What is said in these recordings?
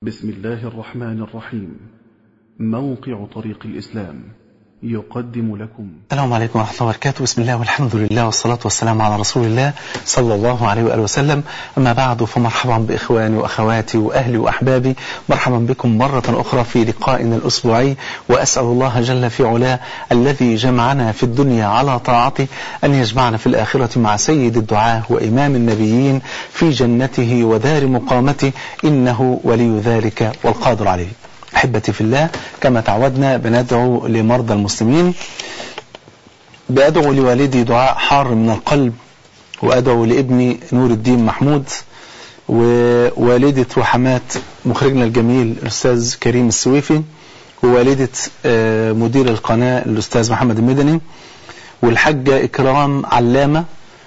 بسم الله الرحمن الرحيم موقع طريق الإسلام يقدم لكم السلام عليكم ورحمة الله وبركاته بسم الله والحمد لله والصلاة والسلام على رسول الله صلى الله عليه وآله وسلم أما بعد فمرحبا بإخواني وأخواتي وأهلي وأحبابي مرحبا بكم مرة أخرى في لقائنا الأسبوعي وأسأل الله جل في علاه الذي جمعنا في الدنيا على طاعته أن يجمعنا في الآخرة مع سيد الدعاة وإمام النبيين في جنته ودار مقامته إنه ولي ذلك والقادر عليه أحبتي في الله كما تعودنا بندعو لمرضى المسلمين بأدعو لوالدي دعاء حار من القلب وأدعو لابني نور الدين محمود ووالدة وحمات مخرجنا الجميل الأستاذ كريم السويفي ووالدة مدير القناة الأستاذ محمد المدني والحاجة إكرام علامة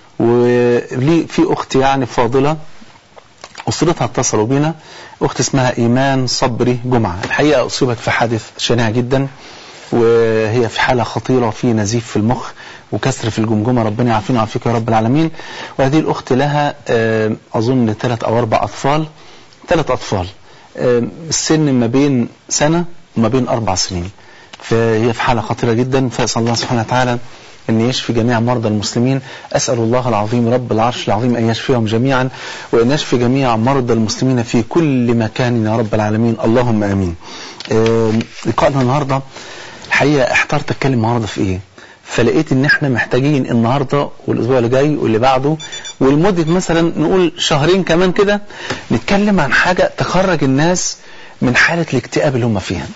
ولي في أخت يعني فاضلة أسرتها اتصلوا بنا أخت اسمها إيمان صبري جمعة الحقيقة أصيبت في حادث شنيع جدا وهي في حالة خطيرة وفي نزيف في المخ وكسر في الجمجمة ربنا يعافينا ويعافيك يا رب العالمين وهذه الأخت لها أظن ثلاث أو أربع أطفال ثلاث أطفال السن ما بين سنة وما بين أربع سنين فهي في حالة خطيرة جدا فأسأل الله سبحانه وتعالى أن يشفي جميع مرضى المسلمين أسأل الله العظيم رب العرش العظيم أن يشفيهم جميعا وأن يشفي جميع مرضى المسلمين في كل مكان يا رب العالمين اللهم أمين لقائنا النهاردة الحقيقة احترت أتكلم النهاردة في إيه فلقيت ان احنا محتاجين النهاردة والاسبوع اللي جاي واللي بعده ولمدة مثلا نقول شهرين كمان كده نتكلم عن حاجة تخرج الناس من حالة الاكتئاب اللي هم فيها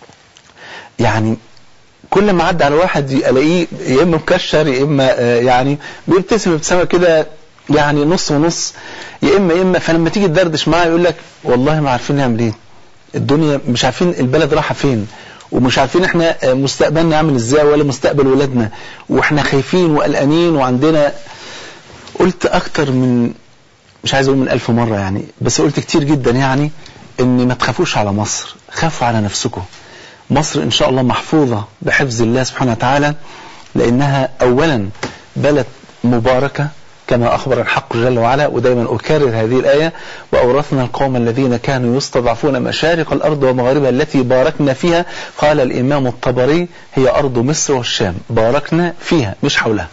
يعني كل ما عدى على واحد الاقيه يا اما مكشر يا اما يعني بيبتسم ابتسامه كده يعني نص ونص يا اما يا اما فلما تيجي تدردش معاه يقول لك والله ما عارفين نعمل ايه الدنيا مش عارفين البلد رايحه فين ومش عارفين احنا مستقبلنا عامل ازاي ولا مستقبل ولادنا واحنا خايفين وقلقانين وعندنا قلت اكتر من مش عايز اقول من ألف مرة يعني بس قلت كتير جدا يعني ان ما تخافوش على مصر خافوا على نفسكم مصر إن شاء الله محفوظة بحفظ الله سبحانه وتعالى لأنها أولا بلد مباركة كما أخبر الحق جل وعلا ودايما أكرر هذه الآية وأورثنا القوم الذين كانوا يستضعفون مشارق الأرض ومغاربها التي باركنا فيها قال الإمام الطبري هي أرض مصر والشام باركنا فيها مش حولها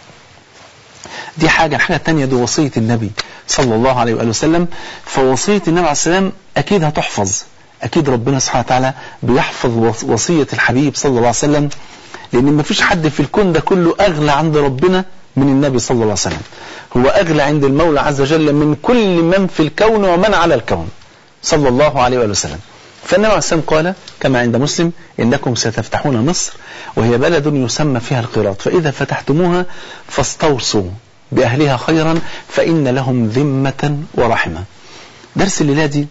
دي حاجة الحاجة الثانية دي وصية النبي صلى الله عليه وآله وسلم فوصية النبي عليه السلام أكيد هتحفظ أكيد ربنا سبحانه وتعالى بيحفظ وصية الحبيب صلى الله عليه وسلم لأن ما فيش حد في الكون ده كله أغلى عند ربنا من النبي صلى الله عليه وسلم هو أغلى عند المولى عز وجل من كل من في الكون ومن على الكون صلى الله عليه وآله وسلم فالنبي عليه السلام قال كما عند مسلم إنكم ستفتحون مصر وهي بلد يسمى فيها القراط فإذا فتحتموها فاستوصوا بأهلها خيرا فإن لهم ذمة ورحمة درس الليلة دي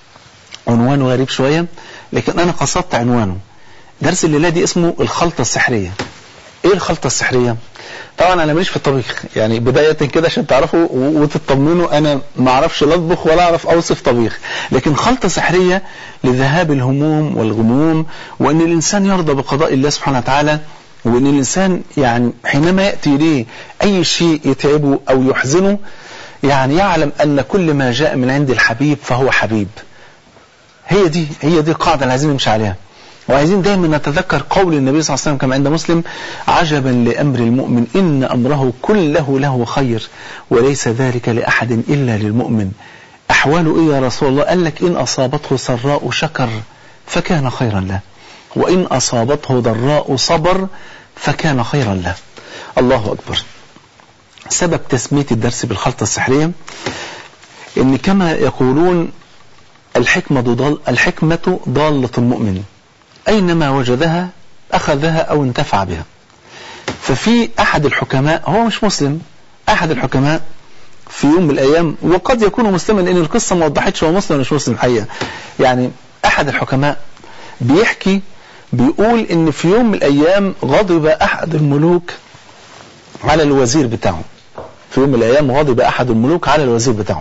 عنوانه غريب شوية لكن أنا قصدت عنوانه درس الليلة دي اسمه الخلطة السحرية ايه الخلطة السحرية طبعا انا ماليش في الطبيخ يعني بداية كده عشان تعرفوا وتطمنوا انا ما اعرفش لا اطبخ ولا اعرف اوصف طبيخ لكن خلطة سحرية لذهاب الهموم والغموم وان الانسان يرضى بقضاء الله سبحانه وتعالى وان الانسان يعني حينما يأتي اليه اي شيء يتعبه او يحزنه يعني يعلم ان كل ما جاء من عند الحبيب فهو حبيب هي دي هي دي القاعدة اللي عايزين نمشي عليها وعايزين دايما نتذكر قول النبي صلى الله عليه وسلم كما عند مسلم عجبا لأمر المؤمن إن أمره كله له خير وليس ذلك لأحد إلا للمؤمن أحواله إيه يا رسول الله قال لك إن أصابته سراء شكر فكان خيرا له وإن أصابته ضراء صبر فكان خيرا له الله أكبر سبب تسمية الدرس بالخلطة السحرية إن كما يقولون الحكمة ضال الحكمة ضالة المؤمن أينما وجدها أخذها أو انتفع بها ففي أحد الحكماء هو مش مسلم أحد الحكماء في يوم من الأيام وقد يكون مسلما لأن القصة ما وضحتش هو مسلم مش مسلم الحقيقة يعني أحد الحكماء بيحكي بيقول إن في يوم من الأيام غضب أحد الملوك على الوزير بتاعه في يوم من الأيام غضب أحد الملوك على الوزير بتاعه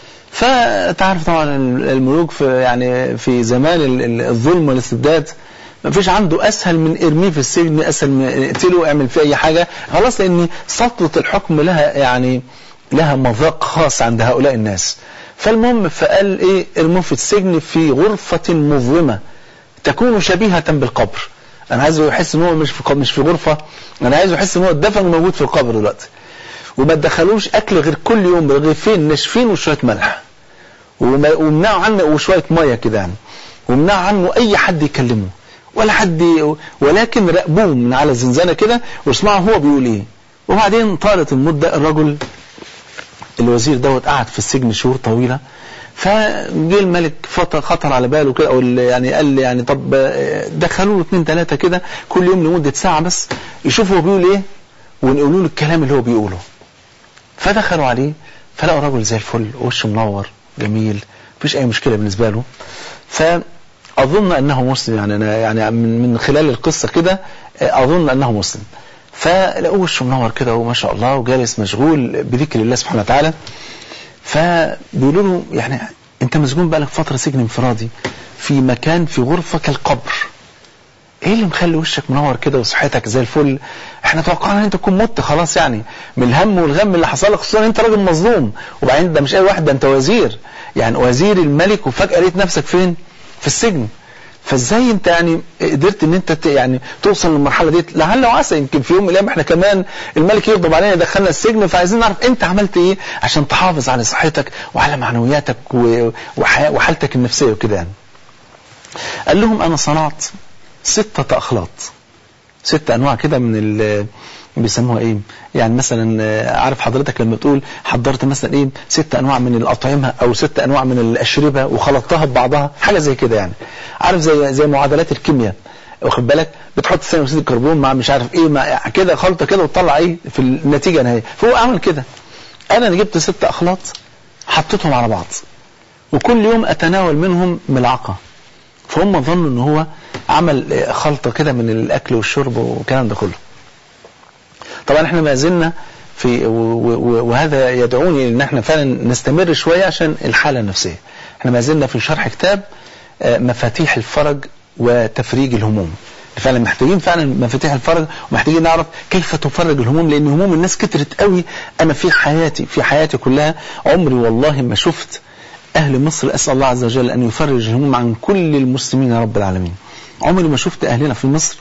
فتعرف طبعا الملوك في يعني في زمان الظلم والاستبداد ما فيش عنده اسهل من ارميه في السجن اسهل من اقتله اعمل فيه اي حاجه خلاص لان سطوه الحكم لها يعني لها مذاق خاص عند هؤلاء الناس فالمهم فقال ايه ارموه في السجن في غرفة مظلمة تكون شبيهة بالقبر انا عايزه يحس ان هو مش في مش في غرفة انا عايزه يحس ان هو اتدفن وموجود في القبر دلوقتي وما تدخلوش اكل غير كل يوم رغيفين ناشفين وشويه ملح ومنعوا عنه وشويه ميه كده يعني ومنعوا عنه اي حد يكلمه ولا حد ولكن راقبوه من على الزنزانه كده واسمعوا هو بيقول ايه وبعدين طالت المده الرجل الوزير دوت قعد في السجن شهور طويله فجه الملك خطر على باله كده او يعني قال لي يعني طب دخلوا له اثنين ثلاثه كده كل يوم لمده ساعه بس يشوفوا هو بيقول ايه ونقولوا له الكلام اللي هو بيقوله فدخلوا عليه فلقوا راجل زي الفل وشه منور جميل مفيش اي مشكله بالنسبه له فاظن انه مسلم يعني انا يعني من خلال القصه كده اظن انه مسلم فلقوه وشه منور كده وما شاء الله وجالس مشغول بذكر الله سبحانه وتعالى فبيقولوا له يعني انت مسجون بقالك فتره سجن انفرادي في مكان في غرفه كالقبر ايه اللي مخلي وشك منور كده وصحتك زي الفل احنا توقعنا ان انت تكون مت خلاص يعني من الهم والغم اللي حصل لك خصوصا انت راجل مظلوم وبعدين ده مش اي واحد ده انت وزير يعني وزير الملك وفجاه لقيت نفسك فين في السجن فازاي انت يعني قدرت ان انت يعني توصل للمرحله دي لعل وعسى يمكن في يوم من الايام احنا كمان الملك يغضب علينا يدخلنا السجن فعايزين نعرف انت عملت ايه عشان تحافظ على صحتك وعلى معنوياتك وحالتك النفسيه وكده يعني قال لهم انا صنعت ستة أخلاط ست أنواع كده من ال بيسموها ايه يعني مثلا عارف حضرتك لما تقول حضرت مثلا ايه ست انواع من الاطعمه او ست انواع من الاشربه وخلطتها ببعضها حاجه زي كده يعني عارف زي زي معادلات الكيمياء واخد بالك بتحط ثاني اكسيد الكربون مع مش عارف ايه مع كده خلطه كده وتطلع ايه في النتيجه النهائيه فهو عمل كده انا جبت ست اخلاط حطيتهم على بعض وكل يوم اتناول منهم ملعقه فهم ظنوا ان هو عمل خلطة كده من الاكل والشرب والكلام ده كله طبعا احنا ما زلنا في وهذا يدعوني ان احنا فعلا نستمر شوية عشان الحالة النفسية احنا ما زلنا في شرح كتاب مفاتيح الفرج وتفريج الهموم فعلا محتاجين فعلا مفاتيح الفرج ومحتاجين نعرف كيف تفرج الهموم لان هموم الناس كترت قوي انا في حياتي في حياتي كلها عمري والله ما شفت أهل مصر أسأل الله عز وجل أن يفرج الهموم عن كل المسلمين يا رب العالمين عمري ما شفت أهلنا في مصر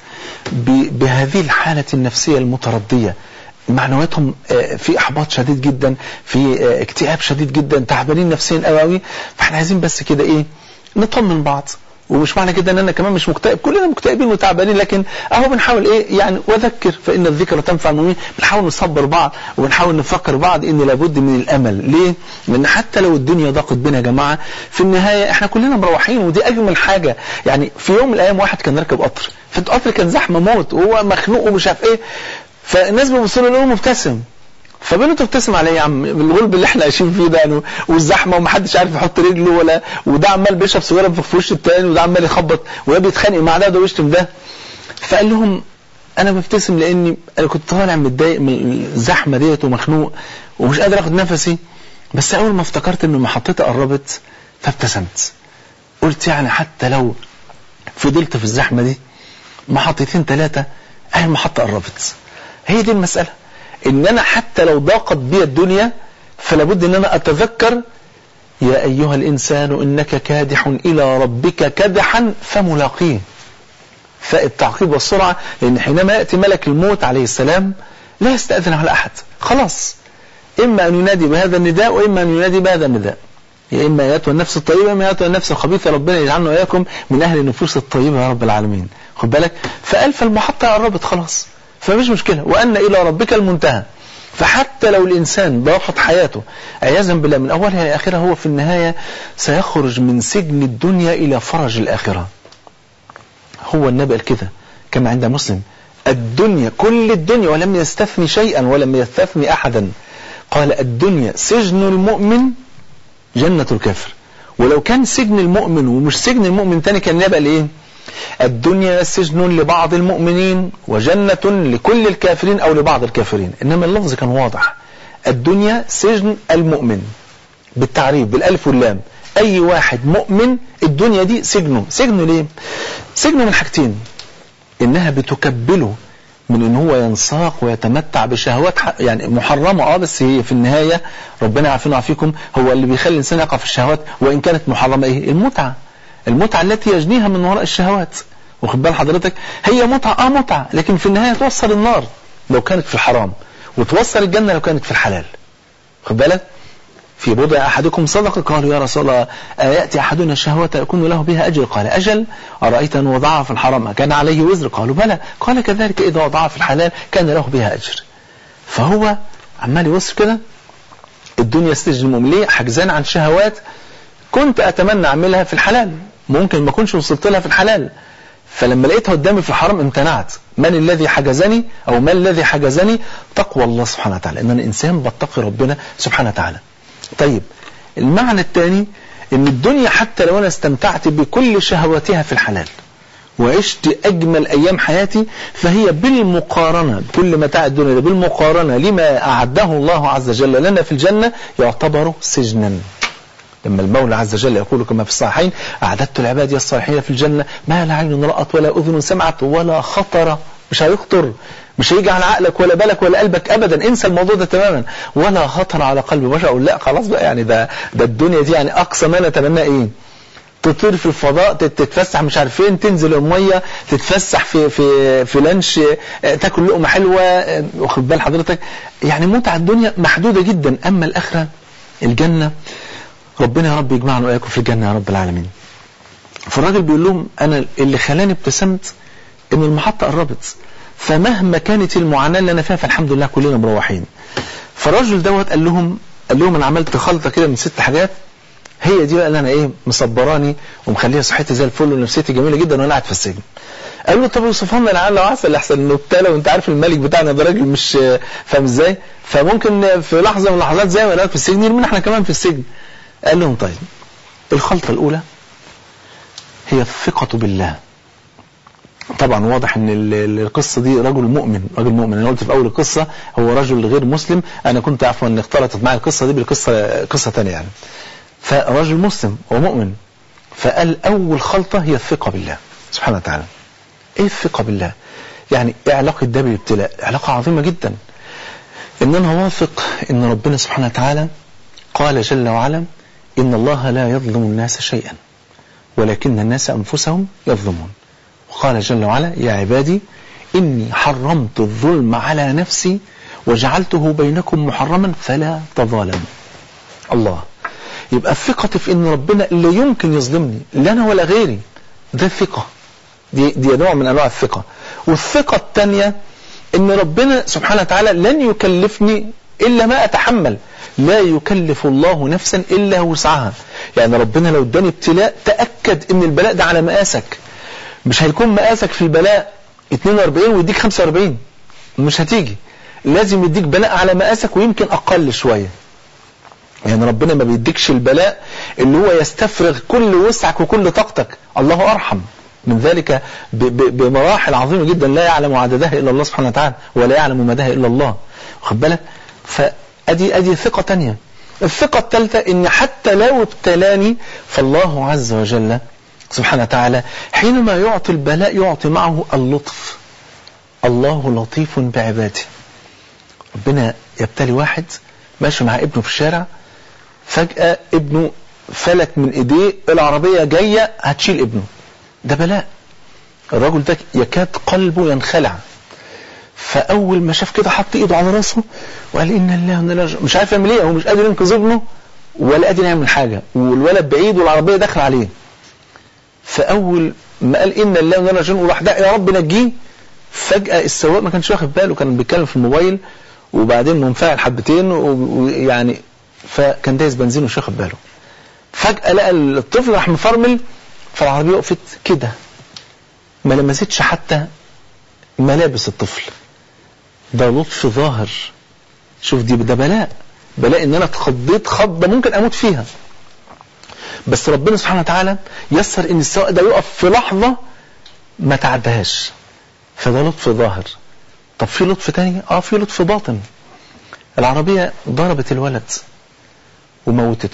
بهذه الحالة النفسية المتردية معنوياتهم في احباط شديد جدا في اكتئاب شديد جدا تعبانين نفسيا قوي قوي فاحنا عايزين بس كده ايه نطمن بعض ومش معنى كده ان انا كمان مش مكتئب كلنا مكتئبين وتعبانين لكن اهو بنحاول ايه يعني وذكر فان الذكر تنفع المؤمنين بنحاول نصبر بعض وبنحاول نفكر بعض ان لابد من الامل ليه لان حتى لو الدنيا ضاقت بنا يا جماعه في النهايه احنا كلنا مروحين ودي اجمل حاجه يعني في يوم من الايام واحد كان راكب قطر فالقطر كان زحمه موت وهو مخنوق ومش عارف ايه فالناس بيبصوا له مبتسم فبيقول له تبتسم عليه يا عم الغلب اللي احنا عايشين فيه ده والزحمه ومحدش عارف يحط رجله ولا وده عمال بيشرب سيجاره في وش التاني وده عمال يخبط وده بيتخانق مع ده وده ويشتم ده فقال لهم انا ببتسم لاني انا كنت طالع متضايق من الزحمه ديت ومخنوق ومش قادر اخد نفسي بس اول ما افتكرت ان محطتي قربت فابتسمت قلت يعني حتى لو فضلت في الزحمه دي محطتين ثلاثه اهي المحطه قربت هي دي المساله ان انا حتى لو ضاقت بي الدنيا فلابد ان انا اتذكر يا ايها الانسان انك كادح الى ربك كدحا فملاقيه فالتعقيب والسرعة لان حينما يأتي ملك الموت عليه السلام لا يستأذن على احد خلاص اما ان ينادي بهذا النداء واما ان ينادي بهذا النداء يا اما ياتوا النفس الطيبه اما ياتوا النفس الخبيثه ربنا يجعلنا واياكم من اهل النفوس الطيبه يا رب العالمين خد بالك فقال فالمحطه قربت خلاص فمش مشكلة وأن إلى ربك المنتهى فحتى لو الإنسان ضاقت حياته عياذا بالله من أولها إلى آخرها هو في النهاية سيخرج من سجن الدنيا إلى فرج الآخرة هو النبي قال كده كما عند مسلم الدنيا كل الدنيا ولم يستثني شيئا ولم يستثني أحدا قال الدنيا سجن المؤمن جنة الكافر ولو كان سجن المؤمن ومش سجن المؤمن تاني كان يبقى لإيه الدنيا سجن لبعض المؤمنين وجنة لكل الكافرين أو لبعض الكافرين إنما اللفظ كان واضح الدنيا سجن المؤمن بالتعريف بالألف واللام أي واحد مؤمن الدنيا دي سجنه سجنه ليه سجنه من حاجتين إنها بتكبله من ان هو ينساق ويتمتع بشهوات يعني محرمة اه بس هي في النهاية ربنا يعافينا ويعافيكم هو اللي بيخلي الانسان يقع في الشهوات وان كانت محرمة ايه المتعة المتعة التي يجنيها من وراء الشهوات واخد بال حضرتك هي متعة اه متعة لكن في النهاية توصل النار لو كانت في الحرام وتوصل الجنة لو كانت في الحلال خد بالك في بضع أحدكم صدقة قالوا يا رسول الله يأتي أحدنا الشهوة يكون له بها أجر قال أجل أرأيت أن وضعها في الحرام كان عليه وزر قالوا بلى قال كذلك إذا وضعها في الحلال كان له بها أجر فهو عمال يوصف كده الدنيا سجن المؤمن ليه حجزان عن شهوات كنت أتمنى أعملها في الحلال ممكن ما كنتش وصلت لها في الحلال فلما لقيتها قدامي في الحرام امتنعت من الذي حجزني أو ما الذي حجزني تقوى الله سبحانه وتعالى إن أنا إنسان بتقي ربنا سبحانه وتعالى طيب المعنى الثاني ان الدنيا حتى لو انا استمتعت بكل شهواتها في الحلال وعشت اجمل ايام حياتي فهي بالمقارنة بكل متاع الدنيا ده بالمقارنة لما اعده الله عز وجل لنا في الجنة يعتبر سجنا لما المولى عز وجل يقول كما في الصحيحين أعددت العباد الصالحين في الجنة ما لا عين رأت ولا أذن سمعت ولا خطر مش هيخطر مش هيجي على عقلك ولا بالك ولا قلبك ابدا انسى الموضوع ده تماما ولا خطر على قلب بشر اقول لا خلاص بقى يعني ده ده الدنيا دي يعني اقصى ما نتمناه ايه تطير في الفضاء تتفسح مش عارف فين تنزل الميه تتفسح في في في لانش تاكل لقمه حلوه واخد بال حضرتك يعني متعه الدنيا محدوده جدا اما الاخره الجنه ربنا يا رب يجمعنا واياكم في الجنه يا رب العالمين فالراجل بيقول لهم انا اللي خلاني ابتسمت ان المحطه قربت فمهما كانت المعاناة اللي أنا فيها فالحمد لله كلنا مروحين فالرجل دوت قال لهم قال لهم أنا عملت خلطة كده من ست حاجات هي دي بقى اللي أنا إيه مصبراني ومخليها صحتي زي الفل ونفسيتي جميلة جدا وأنا قاعد في السجن قال له طب اوصفها لنا لعل وعسى احسن انه ابتلى وانت عارف الملك بتاعنا ده راجل مش فاهم ازاي فممكن في لحظه من اللحظات زي ما قال في السجن يرمينا احنا كمان في السجن قال لهم طيب الخلطه الاولى هي الثقه بالله طبعا واضح ان القصة دي رجل مؤمن رجل مؤمن انا قلت في اول القصة هو رجل غير مسلم انا كنت عفوا ان اختلطت معي القصة دي بالقصة قصة ثانيه يعني فرجل مسلم ومؤمن فقال اول خلطة هي الثقة بالله سبحانه وتعالى ايه الثقة بالله يعني ايه علاقة ده بالابتلاء علاقة عظيمة جدا ان انا واثق ان ربنا سبحانه وتعالى قال جل وعلا ان الله لا يظلم الناس شيئا ولكن الناس انفسهم يظلمون وقال جل وعلا يا عبادي إني حرمت الظلم على نفسي وجعلته بينكم محرما فلا تظالموا الله يبقى الثقة في ان ربنا لا يمكن يظلمني لا انا ولا غيري ده الثقة دي, دي نوع من انواع الثقة والثقة الثانية ان ربنا سبحانه وتعالى لن يكلفني الا ما اتحمل لا يكلف الله نفسا الا وسعها يعني ربنا لو اداني ابتلاء تأكد ان البلاء ده على مقاسك مش هيكون مقاسك في البلاء 42 ويديك 45 مش هتيجي لازم يديك بلاء على مقاسك ويمكن اقل شوية يعني ربنا ما بيديكش البلاء اللي هو يستفرغ كل وسعك وكل طاقتك الله ارحم من ذلك بمراحل عظيمة جدا لا يعلم عددها إلا الله سبحانه وتعالى ولا يعلم مداها إلا الله واخد بالك فأدي أدي ثقة تانية الثقة الثالثة إن حتى لو ابتلاني فالله عز وجل سبحانه وتعالى حينما يعطي البلاء يعطي معه اللطف الله لطيف بعباده ربنا يبتلي واحد ماشي مع ابنه في الشارع فجأة ابنه فلت من ايديه العربية جاية هتشيل ابنه ده بلاء الرجل ده يكاد قلبه ينخلع فأول ما شاف كده حط ايده على راسه وقال إن الله وإنا إليه مش عارف يعمل ايه هو مش قادر ينقذ ابنه ولا قادر يعمل حاجة والولد بعيد والعربية داخله عليه فأول ما قال إن الله وإنا إليه وراح ده يا رب نجيه فجأة السواق ما كانش واخد باله كان بيتكلم في الموبايل وبعدين منفعل حبتين ويعني فكان دايس بنزين ومش واخد باله فجأة لقى الطفل راح مفرمل فالعربية وقفت كده ما لمستش حتى ملابس الطفل ده لطف ظاهر شوف دي ده بلاء بلاء ان انا اتخضيت خضه ممكن اموت فيها بس ربنا سبحانه وتعالى يسر ان السواق ده يقف في لحظه ما تعدهاش فده لطف ظاهر طب في لطف تاني اه في لطف باطن العربية ضربت الولد وموتته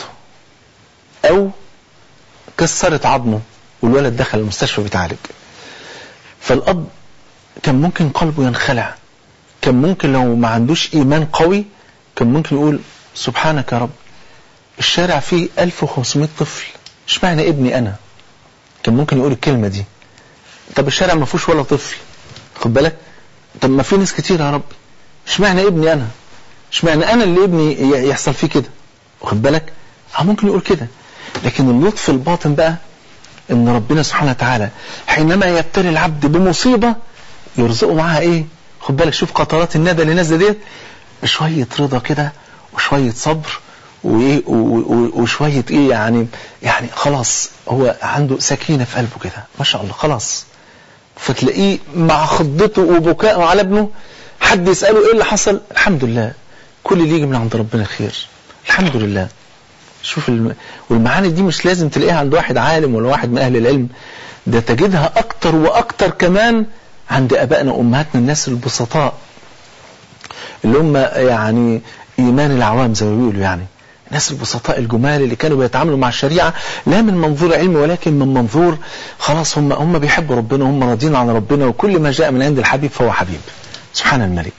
او كسرت عظمه والولد دخل المستشفى بيتعالج فالاب كان ممكن قلبه ينخلع كان ممكن لو ما عندوش إيمان قوي كان ممكن يقول سبحانك يا رب الشارع فيه 1500 طفل اشمعنى ابني أنا كان ممكن يقول الكلمة دي طب الشارع ما فيهوش ولا طفل خد بالك طب ما في ناس كتير يا رب اشمعنى ابني أنا اشمعنى أنا اللي ابني يحصل فيه كده واخد بالك اه ممكن يقول كده لكن اللطف الباطن بقى ان ربنا سبحانه وتعالى حينما يبتلي العبد بمصيبة يرزقه معاها ايه خد بالك شوف قطرات الندى اللي نازله ديت شوية رضا كده وشوية صبر وايه وشوية ايه يعني يعني خلاص هو عنده سكينة في قلبه كده ما شاء الله خلاص فتلاقيه مع خضته وبكائه على ابنه حد يسأله ايه اللي حصل الحمد لله كل اللي يجي من عند ربنا خير الحمد لله شوف الم... والمعاني دي مش لازم تلاقيها عند واحد عالم ولا واحد من أهل العلم ده تجدها أكتر وأكتر كمان عند أبائنا وأمهاتنا الناس البسطاء اللي هم يعني إيمان العوام زي ما بيقولوا يعني الناس البسطاء الجمال اللي كانوا بيتعاملوا مع الشريعة لا من منظور علمي ولكن من منظور خلاص هم هم بيحبوا ربنا وهم راضيين عن ربنا وكل ما جاء من عند الحبيب فهو حبيب سبحان الملك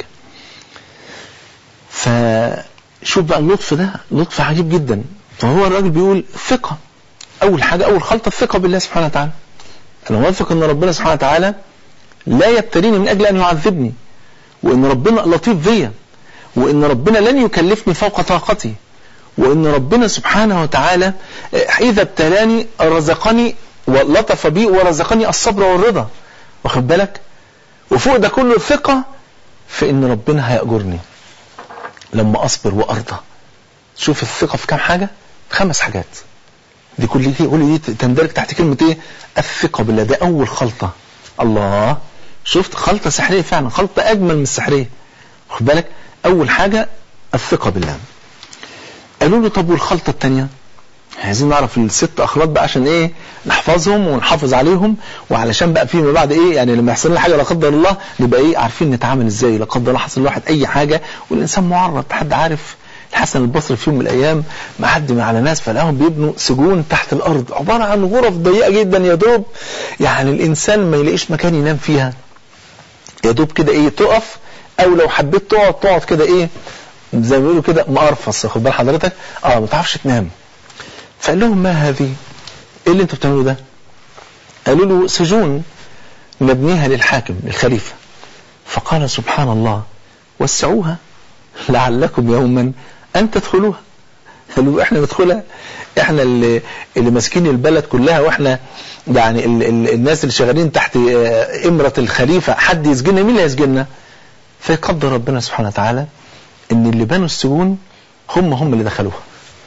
فشوف بقى اللطف ده لطف عجيب جدا فهو الراجل بيقول ثقة أول حاجة أول خلطة الثقة بالله سبحانه وتعالى أنا واثق أن ربنا سبحانه وتعالى لا يبتليني من أجل أن يعذبني وأن ربنا لطيف بيا وأن ربنا لن يكلفني فوق طاقتي وأن ربنا سبحانه وتعالى إذا ابتلاني رزقني ولطف بي ورزقني الصبر والرضا واخد بالك وفوق ده كله الثقة في أن ربنا هيأجرني لما أصبر وأرضى شوف الثقة في كام حاجة خمس حاجات دي كل دي كل دي تندرج تحت كلمة ايه الثقة بالله ده أول خلطة الله شفت خلطة سحرية فعلا خلطة أجمل من السحرية خد بالك أول حاجة الثقة بالله قالوا له طب والخلطة الثانية عايزين نعرف الست أخلاط بقى عشان إيه نحفظهم ونحافظ عليهم وعلشان بقى فيما بعد إيه يعني لما يحصل لنا حاجة لا قدر الله نبقى إيه عارفين نتعامل إزاي لا قدر الله حصل لواحد أي حاجة والإنسان معرض حد عارف الحسن البصري في يوم من الايام معدي على ناس فلاهم بيبنوا سجون تحت الارض عباره عن غرف ضيقه جدا يا دوب يعني الانسان ما يلاقيش مكان ينام فيها يا دوب كده ايه تقف او لو حبيت تقعد تقعد كده ايه زي ما بيقولوا كده مقرفص خد بال حضرتك اه ما تعرفش تنام فقال لهم ما هذه ايه اللي انتوا بتعملوه ده قالوا له سجون نبنيها للحاكم للخليفه فقال سبحان الله وسعوها لعلكم يوما أن تدخلوها قالوا احنا ندخلها احنا اللي, اللي ماسكين البلد كلها واحنا يعني ال ال الناس اللي شغالين تحت امرة الخليفة حد يسجننا مين اللي يسجننا فيقدر ربنا سبحانه وتعالى ان اللي بنوا السجون هم هم اللي دخلوها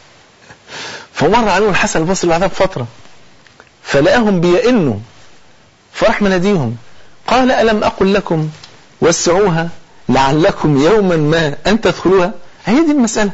فمر عليهم الحسن البصري بعدها بفترة فلقاهم بيئنوا فراح مناديهم قال ألم أقل لكم وسعوها لعلكم يوما ما أن تدخلوها هي دي المسألة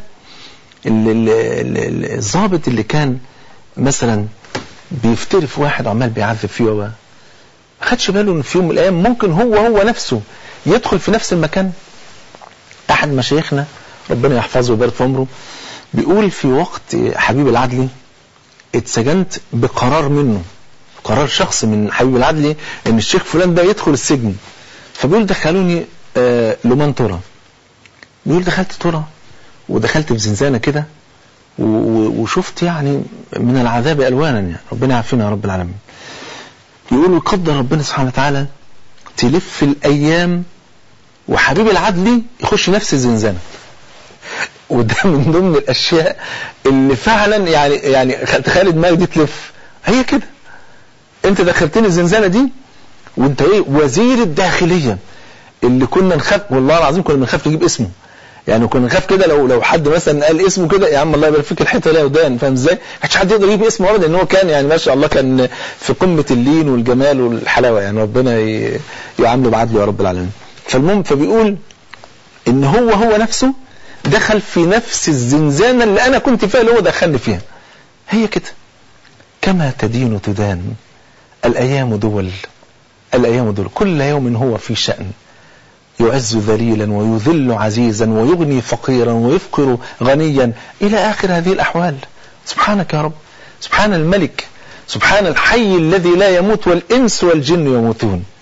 الضابط اللي كان مثلا بيفتري في واحد عمال بيعذب فيه ما خدش باله ان في يوم من الايام ممكن هو هو نفسه يدخل في نفس المكان احد مشايخنا ربنا يحفظه ويبارك في عمره بيقول في وقت حبيب العدلي اتسجنت بقرار منه قرار شخص من حبيب العدلي ان الشيخ فلان ده يدخل السجن فبيقول دخلوني آه لمان ترى بيقول دخلت ترى ودخلت في زنزانة كده وشفت يعني من العذاب ألوانا يعني ربنا يعافينا يا رب العالمين يقول يقدر ربنا سبحانه وتعالى تلف الأيام وحبيب العدلي يخش نفس الزنزانة وده من ضمن الأشياء اللي فعلا يعني يعني تخيل دماغك دي تلف هي كده انت دخلتني الزنزانة دي وانت ايه وزير الداخلية اللي كنا نخاف والله العظيم كنا بنخاف نجيب اسمه يعني كنا نخاف كده لو لو حد مثلا قال اسمه كده يا عم الله يبارك فيك الحته ليها ودان فاهم ازاي؟ ما حدش يقدر يجيب اسمه ابدا ان هو كان يعني ما شاء الله كان في قمه اللين والجمال والحلاوه يعني ربنا يعامله بعدله يا رب العالمين. فالمهم فبيقول ان هو هو نفسه دخل في نفس الزنزانه اللي انا كنت فيها اللي هو دخلني فيها. هي كده. كما تدين تدان الايام دول الايام دول كل يوم هو في شأن. يعز ذليلا ويذل عزيزا ويغني فقيرا ويفقر غنيا إلى آخر هذه الأحوال سبحانك يا رب سبحان الملك سبحان الحي الذي لا يموت والإنس والجن يموتون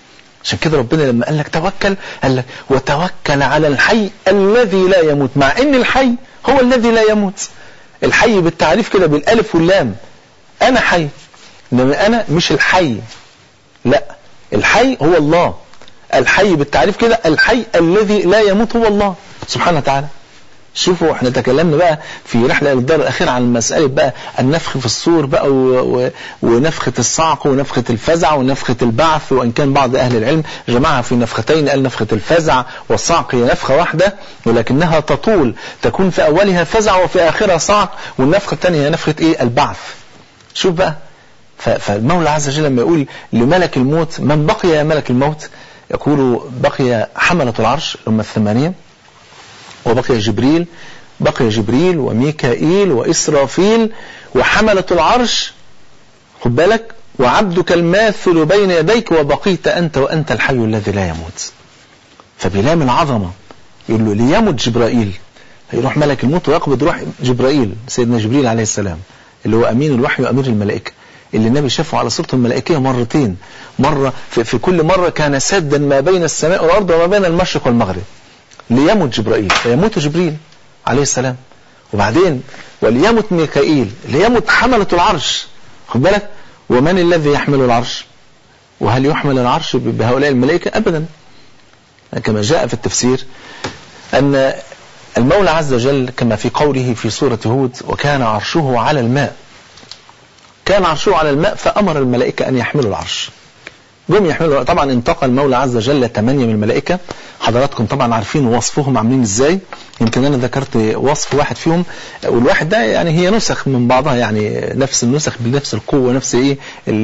عشان كده ربنا لما قال لك توكل قال لك وتوكل على الحي الذي لا يموت مع ان الحي هو الذي لا يموت الحي بالتعريف كده بالالف واللام انا حي انما انا مش الحي لا الحي هو الله الحي بالتعريف كده الحي الذي لا يموت هو الله سبحانه وتعالى شوفوا احنا تكلمنا بقى في رحلة إلى الدار الأخيرة عن مسألة بقى النفخ في الصور بقى و... و... ونفخة الصعق ونفخة الفزع ونفخة البعث وإن كان بعض أهل العلم جمعها في نفختين قال نفخة الفزع والصعق هي نفخة واحدة ولكنها تطول تكون في أولها فزع وفي آخرها صعق والنفخة الثانية هي نفخة إيه البعث شوف بقى ف... فالمولى عز وجل لما يقول لملك الموت من بقي يا ملك الموت يقول بقي حملة العرش هم الثمانية وبقي جبريل بقي جبريل وميكائيل وإسرافيل وحملة العرش خد بالك وعبدك الماثل بين يديك وبقيت أنت وأنت الحي الذي لا يموت فبلام العظمة يقول له ليمت جبرائيل يروح ملك الموت ويقبض روح جبرائيل سيدنا جبريل عليه السلام اللي هو أمين الوحي وأمير الملائكة اللي النبي شافه على صورته الملائكية مرتين مرة في, في كل مرة كان سدا ما بين السماء والأرض وما بين المشرق والمغرب ليمت جبرائيل فيموت جبريل عليه السلام وبعدين وليمت ميكائيل ليمت حملة العرش خد بالك ومن الذي يحمل العرش وهل يحمل العرش بهؤلاء الملائكة أبدا كما جاء في التفسير أن المولى عز وجل كما في قوله في سورة هود وكان عرشه على الماء كان عرشه على الماء فأمر الملائكة أن يحملوا العرش جم يحملوا طبعا انتقل المولى عز وجل ثمانية من الملائكة حضراتكم طبعا عارفين وصفهم عاملين ازاي يمكن انا ذكرت وصف واحد فيهم والواحد ده يعني هي نسخ من بعضها يعني نفس النسخ بنفس القوة نفس ايه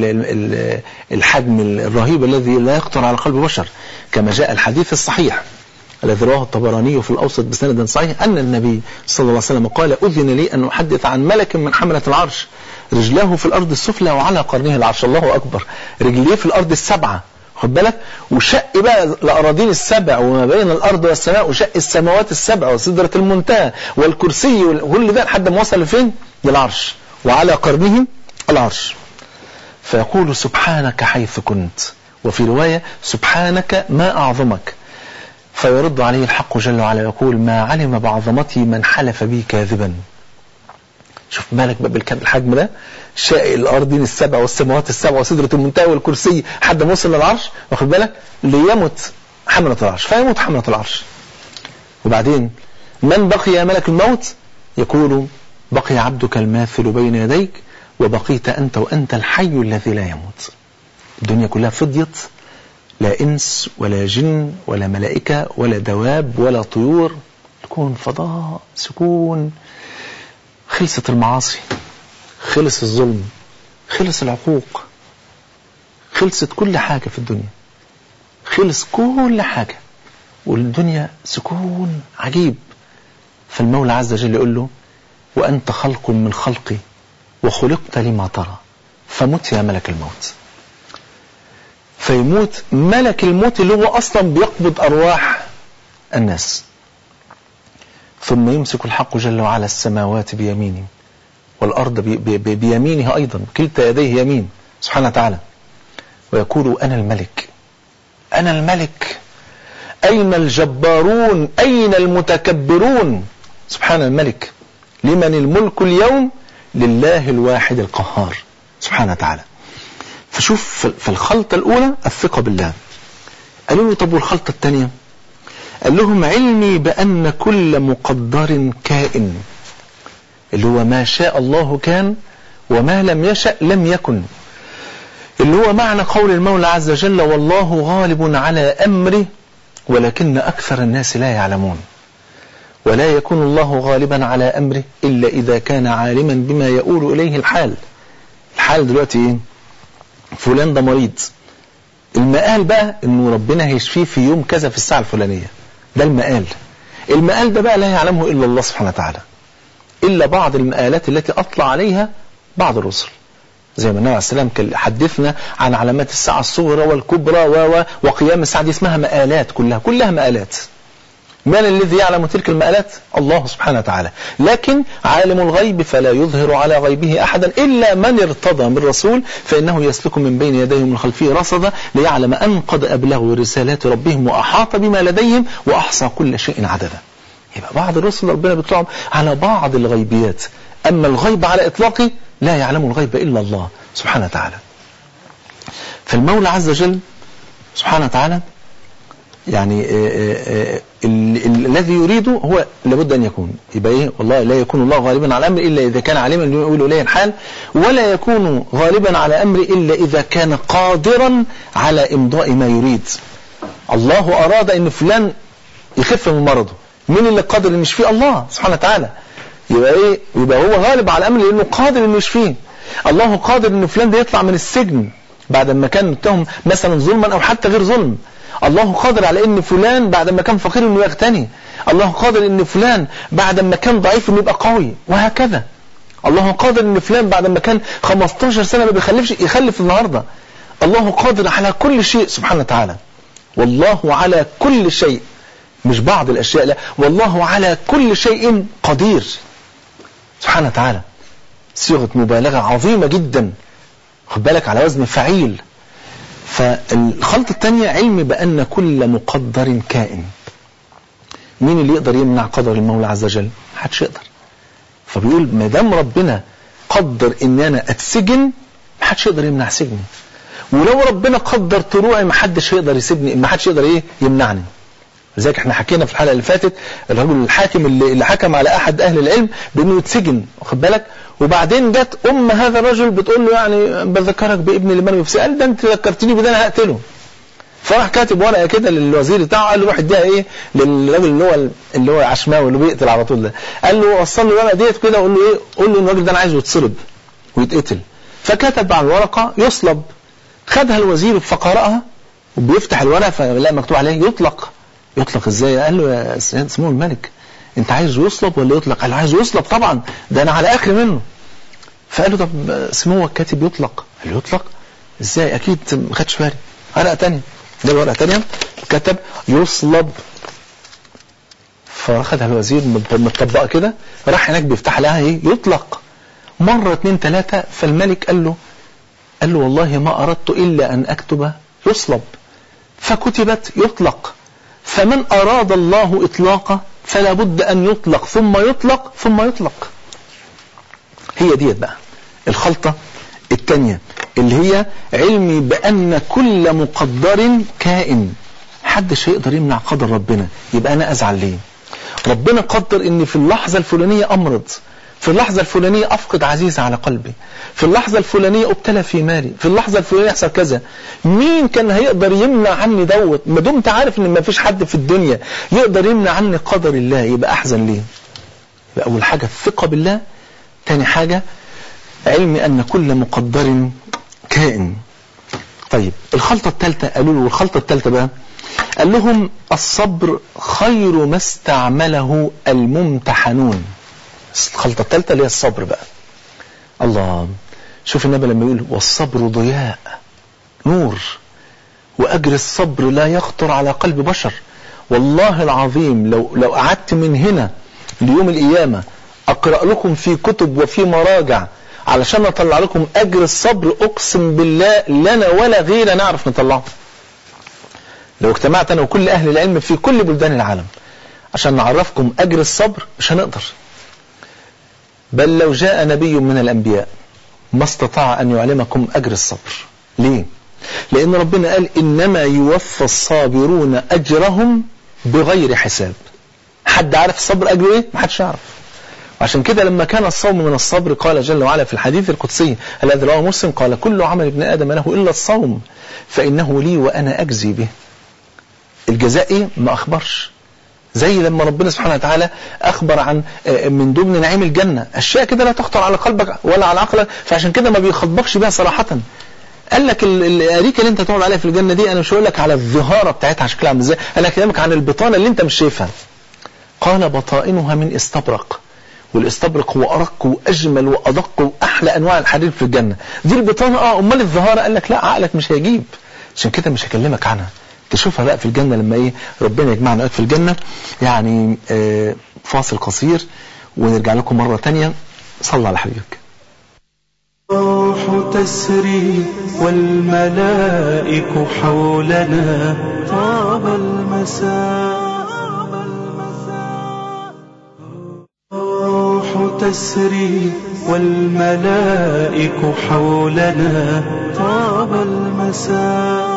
الحجم الرهيب الذي لا يخطر على قلب بشر كما جاء الحديث الصحيح الذي رواه الطبراني في الأوسط بسند صحيح أن النبي صلى الله عليه وسلم قال أذن لي أن أحدث عن ملك من حملة العرش رجلاه في الأرض السفلى وعلى قرنه العرش الله أكبر رجليه في الأرض السبعة خد بالك وشق بقى الأراضين السبع وما بين الأرض والسماء وشق السماوات السبع وسدرة المنتهى والكرسي وكل ده لحد ما وصل لفين للعرش وعلى قرنه العرش فيقول سبحانك حيث كنت وفي رواية سبحانك ما أعظمك فيرد عليه الحق جل وعلا يقول ما علم بعظمتي من حلف بي كاذبا شوف مالك بقى بالحجم ده شائق الأرضين السبع والسماوات السبع وسدرة المنتهى والكرسي حد ما وصل للعرش واخد بالك ليمت حملة العرش فيموت حملة العرش وبعدين من بقي يا ملك الموت يقول بقي عبدك الماثل بين يديك وبقيت أنت وأنت الحي الذي لا يموت الدنيا كلها فضيت لا إنس ولا جن ولا ملائكة ولا دواب ولا طيور تكون فضاء سكون خلصت المعاصي خلص الظلم خلص العقوق خلصت كل حاجة في الدنيا خلص كل حاجة والدنيا سكون عجيب فالمولى عز وجل يقول له وأنت خلق من خلقي وخلقت لما ترى فمت يا ملك الموت فيموت ملك الموت اللي هو أصلا بيقبض أرواح الناس ثم يمسك الحق جل وعلا السماوات بيمينه والأرض بي بي بيمينه أيضا كلتا يديه يمين سبحانه وتعالى ويقول أنا الملك أنا الملك أين الجبارون أين المتكبرون سبحان الملك لمن الملك اليوم لله الواحد القهار سبحانه وتعالى فشوف في الخلطة الأولى الثقة بالله قالوا له طب والخلطة الثانية قال لهم علمي بأن كل مقدر كائن اللي هو ما شاء الله كان وما لم يشأ لم يكن اللي هو معنى قول المولى عز وجل والله غالب على أمره ولكن أكثر الناس لا يعلمون ولا يكون الله غالبا على أمره إلا إذا كان عالما بما يؤول إليه الحال الحال دلوقتي إيه فلان ده مريض المقال بقى انه ربنا هيشفيه في يوم كذا في الساعة الفلانية ده المقال المقال ده بقى لا يعلمه إلا الله سبحانه وتعالى إلا بعض المقالات التي أطلع عليها بعض الرسل زي ما النبي عليه السلام حدثنا عن علامات الساعة الصغرى والكبرى و وقيام الساعة دي اسمها مقالات كلها كلها مقالات من الذي يعلم تلك المآلات الله سبحانه وتعالى لكن عالم الغيب فلا يظهر على غيبه أحدا إلا من ارتضى من رسول فإنه يسلك من بين يديه ومن خلفه رصدا ليعلم أن قد أبلغوا رسالات ربهم وأحاط بما لديهم وأحصى كل شيء عددا يبقى بعض الرسل ربنا بيطلعهم على بعض الغيبيات أما الغيب على إطلاقه لا يعلم الغيب إلا الله سبحانه وتعالى فالمولى عز وجل سبحانه وتعالى يعني الذي يريده هو لابد أن يكون يبقى إيه والله لا يكون الله غالبا على أمر إلا إذا كان عليما يقول إليه الحال ولا يكون غالبا على أمر إلا إذا كان قادرا على إمضاء ما يريد الله أراد أن فلان يخف من مرضه مين اللي قادر أن يشفيه الله سبحانه وتعالى يبقى إيه يبقى هو غالب على الأمر لأنه قادر أن يشفيه الله قادر أن فلان ده يطلع من السجن بعد ما كان متهم مثلا ظلما أو حتى غير ظلم الله قادر على ان فلان بعد ما كان فقير انه يغتني الله قادر ان فلان بعد ما كان ضعيف انه يبقى قوي وهكذا الله قادر ان فلان بعد ما كان 15 سنة ما بيخلفش يخلف النهاردة الله قادر على كل شيء سبحانه وتعالى والله على كل شيء مش بعض الاشياء لا والله على كل شيء قدير سبحانه وتعالى صيغة مبالغة عظيمة جدا خد بالك على وزن فعيل فالخلطة الثانية علم بأن كل مقدر كائن مين اللي يقدر يمنع قدر المولى عز وجل محدش يقدر فبيقول ما دام ربنا قدر ان انا اتسجن محدش يقدر يمنع سجني ولو ربنا قدر طلوعي محدش يقدر يسيبني محدش يقدر ايه يمنعني لذلك احنا حكينا في الحلقه اللي فاتت الرجل الحاكم اللي, اللي حكم على احد اهل العلم بانه يتسجن واخد بالك وبعدين جت ام هذا الرجل بتقول له يعني بذكرك بابني اللي مرمي في قال ده انت ذكرتني بده انا هقتله فراح كاتب ورقه كده للوزير بتاعه قال له روح اديها ايه للراجل اللي هو اللي هو عشماوي اللي بيقتل على طول ده قال له وصل له الورقه ديت كده وقول له ايه قول له ان الراجل ده انا عايزه يتصلب ويتقتل فكتب على الورقه يصلب خدها الوزير فقرأها وبيفتح الورقه فلاقي مكتوب عليه يطلق يطلق ازاي قال له يا سيد سمو الملك انت عايزه يصلب ولا يطلق قال عايزه يصلب طبعا ده انا على اخر منه فقال له طب سمو الكاتب يطلق قال له يطلق ازاي اكيد ما خدش بالي ورقه ثانيه ده ورقه ثانيه كتب يصلب فاخدها الوزير متطبقه كده راح هناك بيفتح لها ايه يطلق مره اثنين ثلاثه فالملك قال له قال له والله ما اردت الا ان اكتب يصلب فكتبت يطلق فمن أراد الله إطلاقه فلا بد أن يطلق ثم يطلق ثم يطلق هي ديت بقى الخلطة الثانية اللي هي علمي بأن كل مقدر كائن حدش هيقدر يمنع قدر ربنا يبقى أنا أزعل ليه ربنا قدر ان في اللحظة الفلانية أمرض في اللحظة الفلانية أفقد عزيز على قلبي في اللحظة الفلانية أبتلى في مالي في اللحظة الفلانية يحصل كذا مين كان هيقدر يمنع عني دوت ما دمت عارف ان ما فيش حد في الدنيا يقدر يمنع عني قدر الله يبقى أحزن ليه يبقى أول حاجة الثقة بالله تاني حاجة علمي أن كل مقدر كائن طيب الخلطة الثالثة قالوا له والخلطة الثالثة بقى قال لهم الصبر خير ما استعمله الممتحنون الخلطة الثالثة اللي هي الصبر بقى الله شوف النبي لما يقول والصبر ضياء نور وأجر الصبر لا يخطر على قلب بشر والله العظيم لو لو قعدت من هنا ليوم القيامة أقرأ لكم في كتب وفي مراجع علشان أطلع لكم أجر الصبر أقسم بالله لنا ولا غير نعرف نطلعه لو اجتمعت أنا وكل أهل العلم في كل بلدان العالم عشان نعرفكم أجر الصبر مش هنقدر بل لو جاء نبي من الأنبياء ما استطاع أن يعلمكم أجر الصبر ليه؟ لأن ربنا قال إنما يوفى الصابرون أجرهم بغير حساب حد عارف الصبر أجره إيه؟ ما حدش يعرف وعشان كده لما كان الصوم من الصبر قال جل وعلا في الحديث القدسي الذي رواه مسلم قال كل عمل ابن آدم له إلا الصوم فإنه لي وأنا أجزي به الجزاء إيه؟ ما أخبرش زي لما ربنا سبحانه وتعالى أخبر عن من ضمن نعيم الجنة أشياء كده لا تخطر على قلبك ولا على عقلك فعشان كده ما بيخاطبكش بيها صراحة قال لك الأريكة اللي انت تقعد عليها في الجنة دي أنا مش هقول لك على الظهارة بتاعتها شكلها عامل ازاي أنا أكلمك عن البطانة اللي انت مش شايفها قال بطائنها من استبرق والاستبرق هو أرق وأجمل وأدق وأحلى أنواع الحرير في الجنة دي البطانة اه أمال الظهارة قال لك لا عقلك مش هيجيب عشان كده مش هكلمك عنها تشوفها بقى في الجنة لما ايه ربنا يجمعنا في الجنة يعني آه فاصل قصير ونرجع لكم مرة تانية صلى على حبيبك الروح تسري والملائك حولنا طاب المساء الروح تسري والملائك حولنا طاب المساء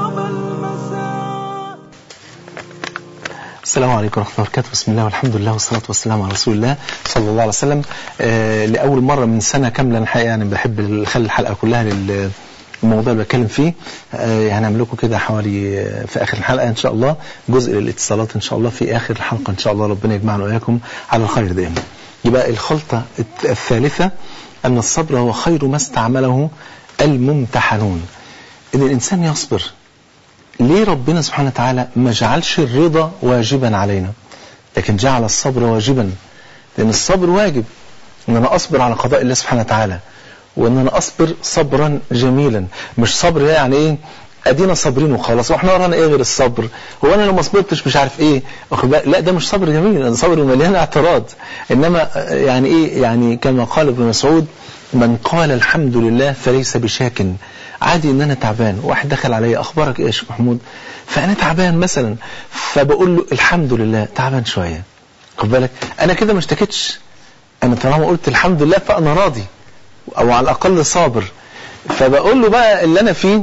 السلام عليكم ورحمة الله وبركاته بسم الله والحمد لله والصلاة والسلام على رسول الله صلى الله عليه وسلم آه لأول مرة من سنة كاملة الحقيقة يعني بحب أخلي الحلقة كلها للموضوع اللي بتكلم فيه آه هنعمل لكم كده حوالي آه في آخر الحلقة إن شاء الله جزء للاتصالات إن شاء الله في آخر الحلقة إن شاء الله ربنا يجمعنا وإياكم على الخير دائما يبقى الخلطة الثالثة أن الصبر هو خير ما استعمله الممتحنون إن الإنسان يصبر ليه ربنا سبحانه وتعالى ما جعلش الرضا واجبا علينا لكن جعل الصبر واجبا لأن الصبر واجب أن أنا أصبر على قضاء الله سبحانه وتعالى وأن أنا أصبر صبرا جميلا مش صبر يعني إيه أدينا صابرين وخلاص واحنا ورانا إيه غير الصبر هو أنا لو ما صبرتش مش عارف إيه لا ده مش صبر جميل ده صبر مليان اعتراض إنما يعني إيه يعني كما قال ابن مسعود من قال الحمد لله فليس بشاك عادي ان انا تعبان واحد دخل عليا اخبارك ايه يا شيخ محمود فانا تعبان مثلا فبقول له الحمد لله تعبان شويه خد بالك انا كده ما اشتكيتش انا طالما قلت الحمد لله فانا راضي او على الاقل صابر فبقول له بقى اللي انا فيه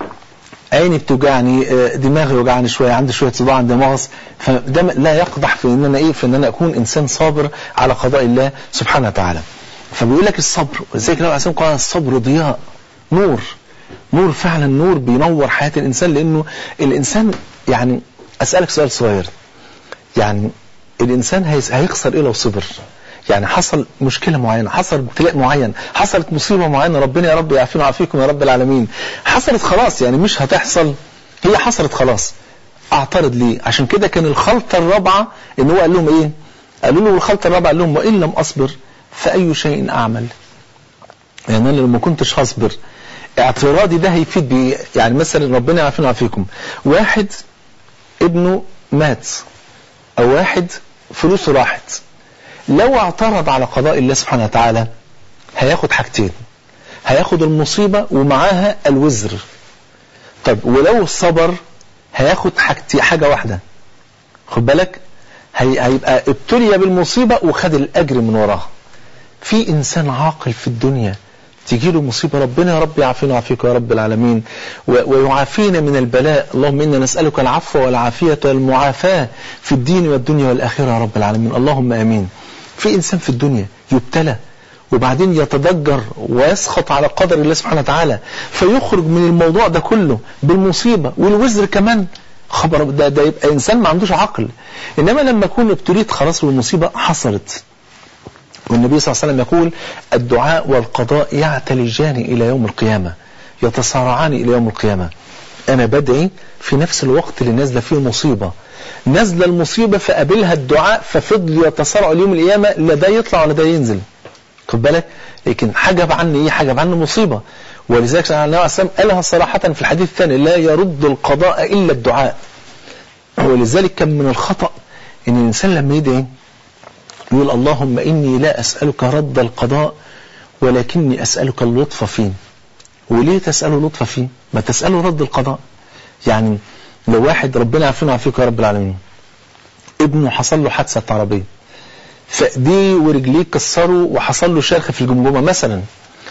عيني بتوجعني دماغي وجعني شويه عندي شويه صداع عندي مغص فده لا يقدح في ان انا ايه في ان انا اكون انسان صابر على قضاء الله سبحانه وتعالى فبيقول لك الصبر زي كده الرسول قال الصبر ضياء نور نور فعلا نور بينور حياة الإنسان لأنه الإنسان يعني أسألك سؤال صغير يعني الإنسان هيخسر إيه لو صبر يعني حصل مشكلة معينة حصل ابتلاء معين حصلت مصيبة معينة ربنا يا رب يعافينا ويعافيكم يا رب العالمين حصلت خلاص يعني مش هتحصل هي حصلت خلاص اعترض ليه عشان كده كان الخلطة الرابعة ان هو قال لهم ايه قالوا له الخلطة الرابعة قال لهم وإن لم أصبر فأي شيء أعمل يعني أنا لو ما كنتش هصبر اعتراضي ده هيفيد بيه يعني مثلا ربنا يعافينا ويعافيكم واحد ابنه مات او واحد فلوسه راحت لو اعترض على قضاء الله سبحانه وتعالى هياخد حاجتين هياخد المصيبة ومعاها الوزر طب ولو صبر هياخد حاجتي حاجة واحدة خد بالك هي هيبقى ابتلي بالمصيبة وخد الأجر من وراها في إنسان عاقل في الدنيا تيجي له مصيبة ربنا يا رب يعافينا ويعافيك يا رب العالمين ويعافينا من البلاء اللهم إنا نسألك العفو والعافية والمعافاة في الدين والدنيا والآخرة يا رب العالمين اللهم آمين في إنسان في الدنيا يبتلى وبعدين يتضجر ويسخط على قدر الله سبحانه وتعالى فيخرج من الموضوع ده كله بالمصيبة والوزر كمان خبر ده, ده يبقى إنسان ما عندوش عقل إنما لما يكون ابتليت خلاص والمصيبة حصلت والنبي صلى الله عليه وسلم يقول الدعاء والقضاء يعتلجان إلى يوم القيامة يتصارعان إلى يوم القيامة أنا بدعي في نفس الوقت اللي نازلة فيه المصيبة نازلة المصيبة فقابلها الدعاء ففضل يتصارع اليوم القيامة لا ده يطلع ولا ده ينزل خد بالك لكن حجب عني ايه حجب عني مصيبة ولذلك النبي عليه السلام قالها صراحة في الحديث الثاني لا يرد القضاء إلا الدعاء ولذلك كان من الخطأ ان الإنسان لما يدعي يقول اللهم إني لا أسألك رد القضاء ولكني أسألك اللطف فيه وليه تسأله اللطف فيه ما تسأله رد القضاء يعني لو واحد ربنا يعافينا ويعافيك يا رب العالمين ابنه حصل له حادثة عربية فايديه ورجليه كسروا وحصل له شرخ في الجمجمة مثلا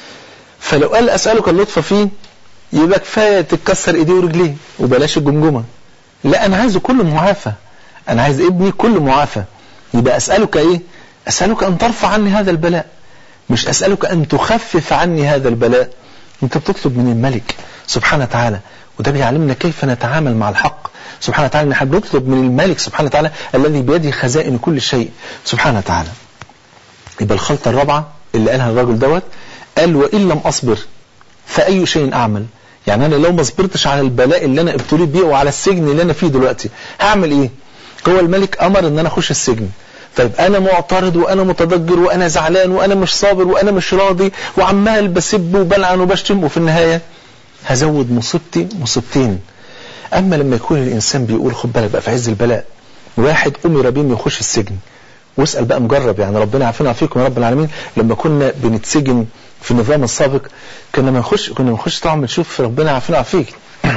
فلو قال أسألك اللطف فيه يبقى كفاية تتكسر ايديه ورجليه وبلاش الجمجمة لا أنا عايزه كله معافى أنا عايز ابني كله معافى يبقى أسألك إيه أسألك أن ترفع عني هذا البلاء مش أسألك أن تخفف عني هذا البلاء أنت بتطلب من الملك سبحانه وتعالى وده بيعلمنا كيف نتعامل مع الحق سبحانه وتعالى نحن بنطلب من الملك سبحانه وتعالى الذي بيده خزائن كل شيء سبحانه وتعالى يبقى الخلطة الرابعة اللي قالها الرجل دوت قال وإن لم أصبر فأي شيء أعمل يعني أنا لو ما صبرتش على البلاء اللي أنا ابتليت بيه وعلى السجن اللي أنا فيه دلوقتي هعمل إيه هو الملك أمر أن أنا أخش السجن طيب أنا معترض وأنا متضجر وأنا زعلان وأنا مش صابر وأنا مش راضي وعمال بسب وبلعن وبشتم وفي النهاية هزود مصيبتي مصيبتين اما لما يكون الانسان بيقول خد بالك بقى في عز البلاء واحد امر بيه انه يخش السجن واسال بقى مجرب يعني ربنا يعافينا ويعافيكم يا رب العالمين لما كنا بنتسجن في النظام السابق كنا بنخش كنا بنخش طبعا بنشوف ربنا يعافينا ويعافيك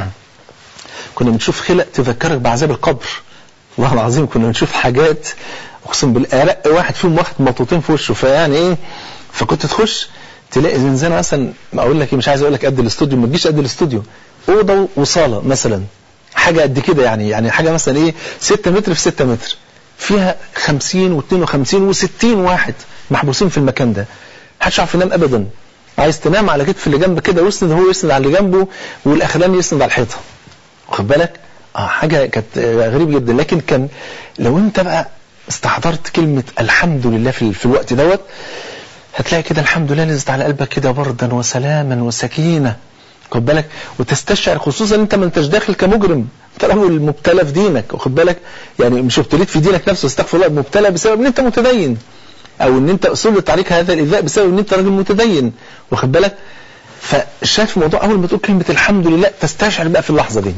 كنا بنشوف خلق تذكرك بعذاب القبر والله العظيم كنا بنشوف حاجات اقسم بالله ارق واحد فيهم واخد مطوطين في وشه فيعني ايه فكنت تخش تلاقي زنزانه مثلا اقول لك إيه، مش عايز اقول لك قد الاستوديو ما تجيش قد الاستوديو اوضه وصاله مثلا حاجه قد كده يعني يعني حاجه مثلا ايه 6 متر في 6 متر فيها 50 و52 و60 واحد محبوسين في المكان ده محدش يعرف ينام ابدا عايز تنام على كتف اللي جنبك كده ويسند هو يسند على اللي جنبه والاخراني يسند على الحيطه واخد بالك اه حاجه كانت آه، غريب جدا لكن كان لو انت بقى استحضرت كلمه الحمد لله في, في الوقت دوت هتلاقي كده الحمد لله نزلت على قلبك كده بردا وسلاما وسكينه خد بالك وتستشعر خصوصا انت ما انتش داخل كمجرم انت راجل مبتلى في دينك واخد بالك يعني مش ابتليت في دينك نفسه استغفر الله مبتلى بسبب ان انت متدين او ان انت سلط عليك هذا الايذاء بسبب ان انت راجل متدين واخد بالك فشايف الموضوع اول ما تقول كلمه الحمد لله تستشعر بقى في اللحظه دي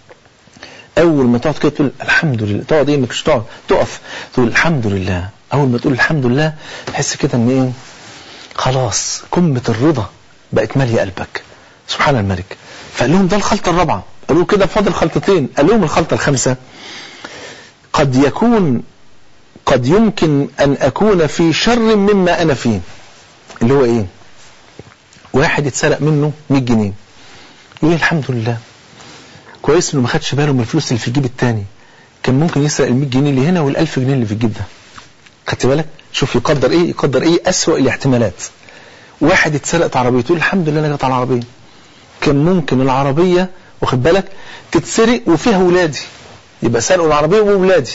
اول ما تقعد كده تقول الحمد لله تقعد ايه مش تقعد تقف تقول الحمد لله اول ما تقول الحمد لله تحس كده ان ايه خلاص قمه الرضا بقت ماليه قلبك سبحان الملك فقال لهم ده الخلطه الرابعه قالوا كده فاضل خلطتين قال لهم الخلطه الخامسه قد يكون قد يمكن ان اكون في شر مما انا فيه اللي هو ايه واحد اتسرق منه 100 جنيه يقول الحمد لله كويس انه ما خدش باله من الفلوس اللي في الجيب التاني كان ممكن يسرق ال 100 جنيه اللي هنا وال 1000 جنيه اللي في الجيب ده خدت بالك شوف يقدر ايه يقدر ايه اسوأ الاحتمالات واحد اتسرقت عربيته يقول الحمد لله انا جت على العربيه كان ممكن العربيه واخد بالك تتسرق وفيها ولادي يبقى سرقوا العربيه وولادي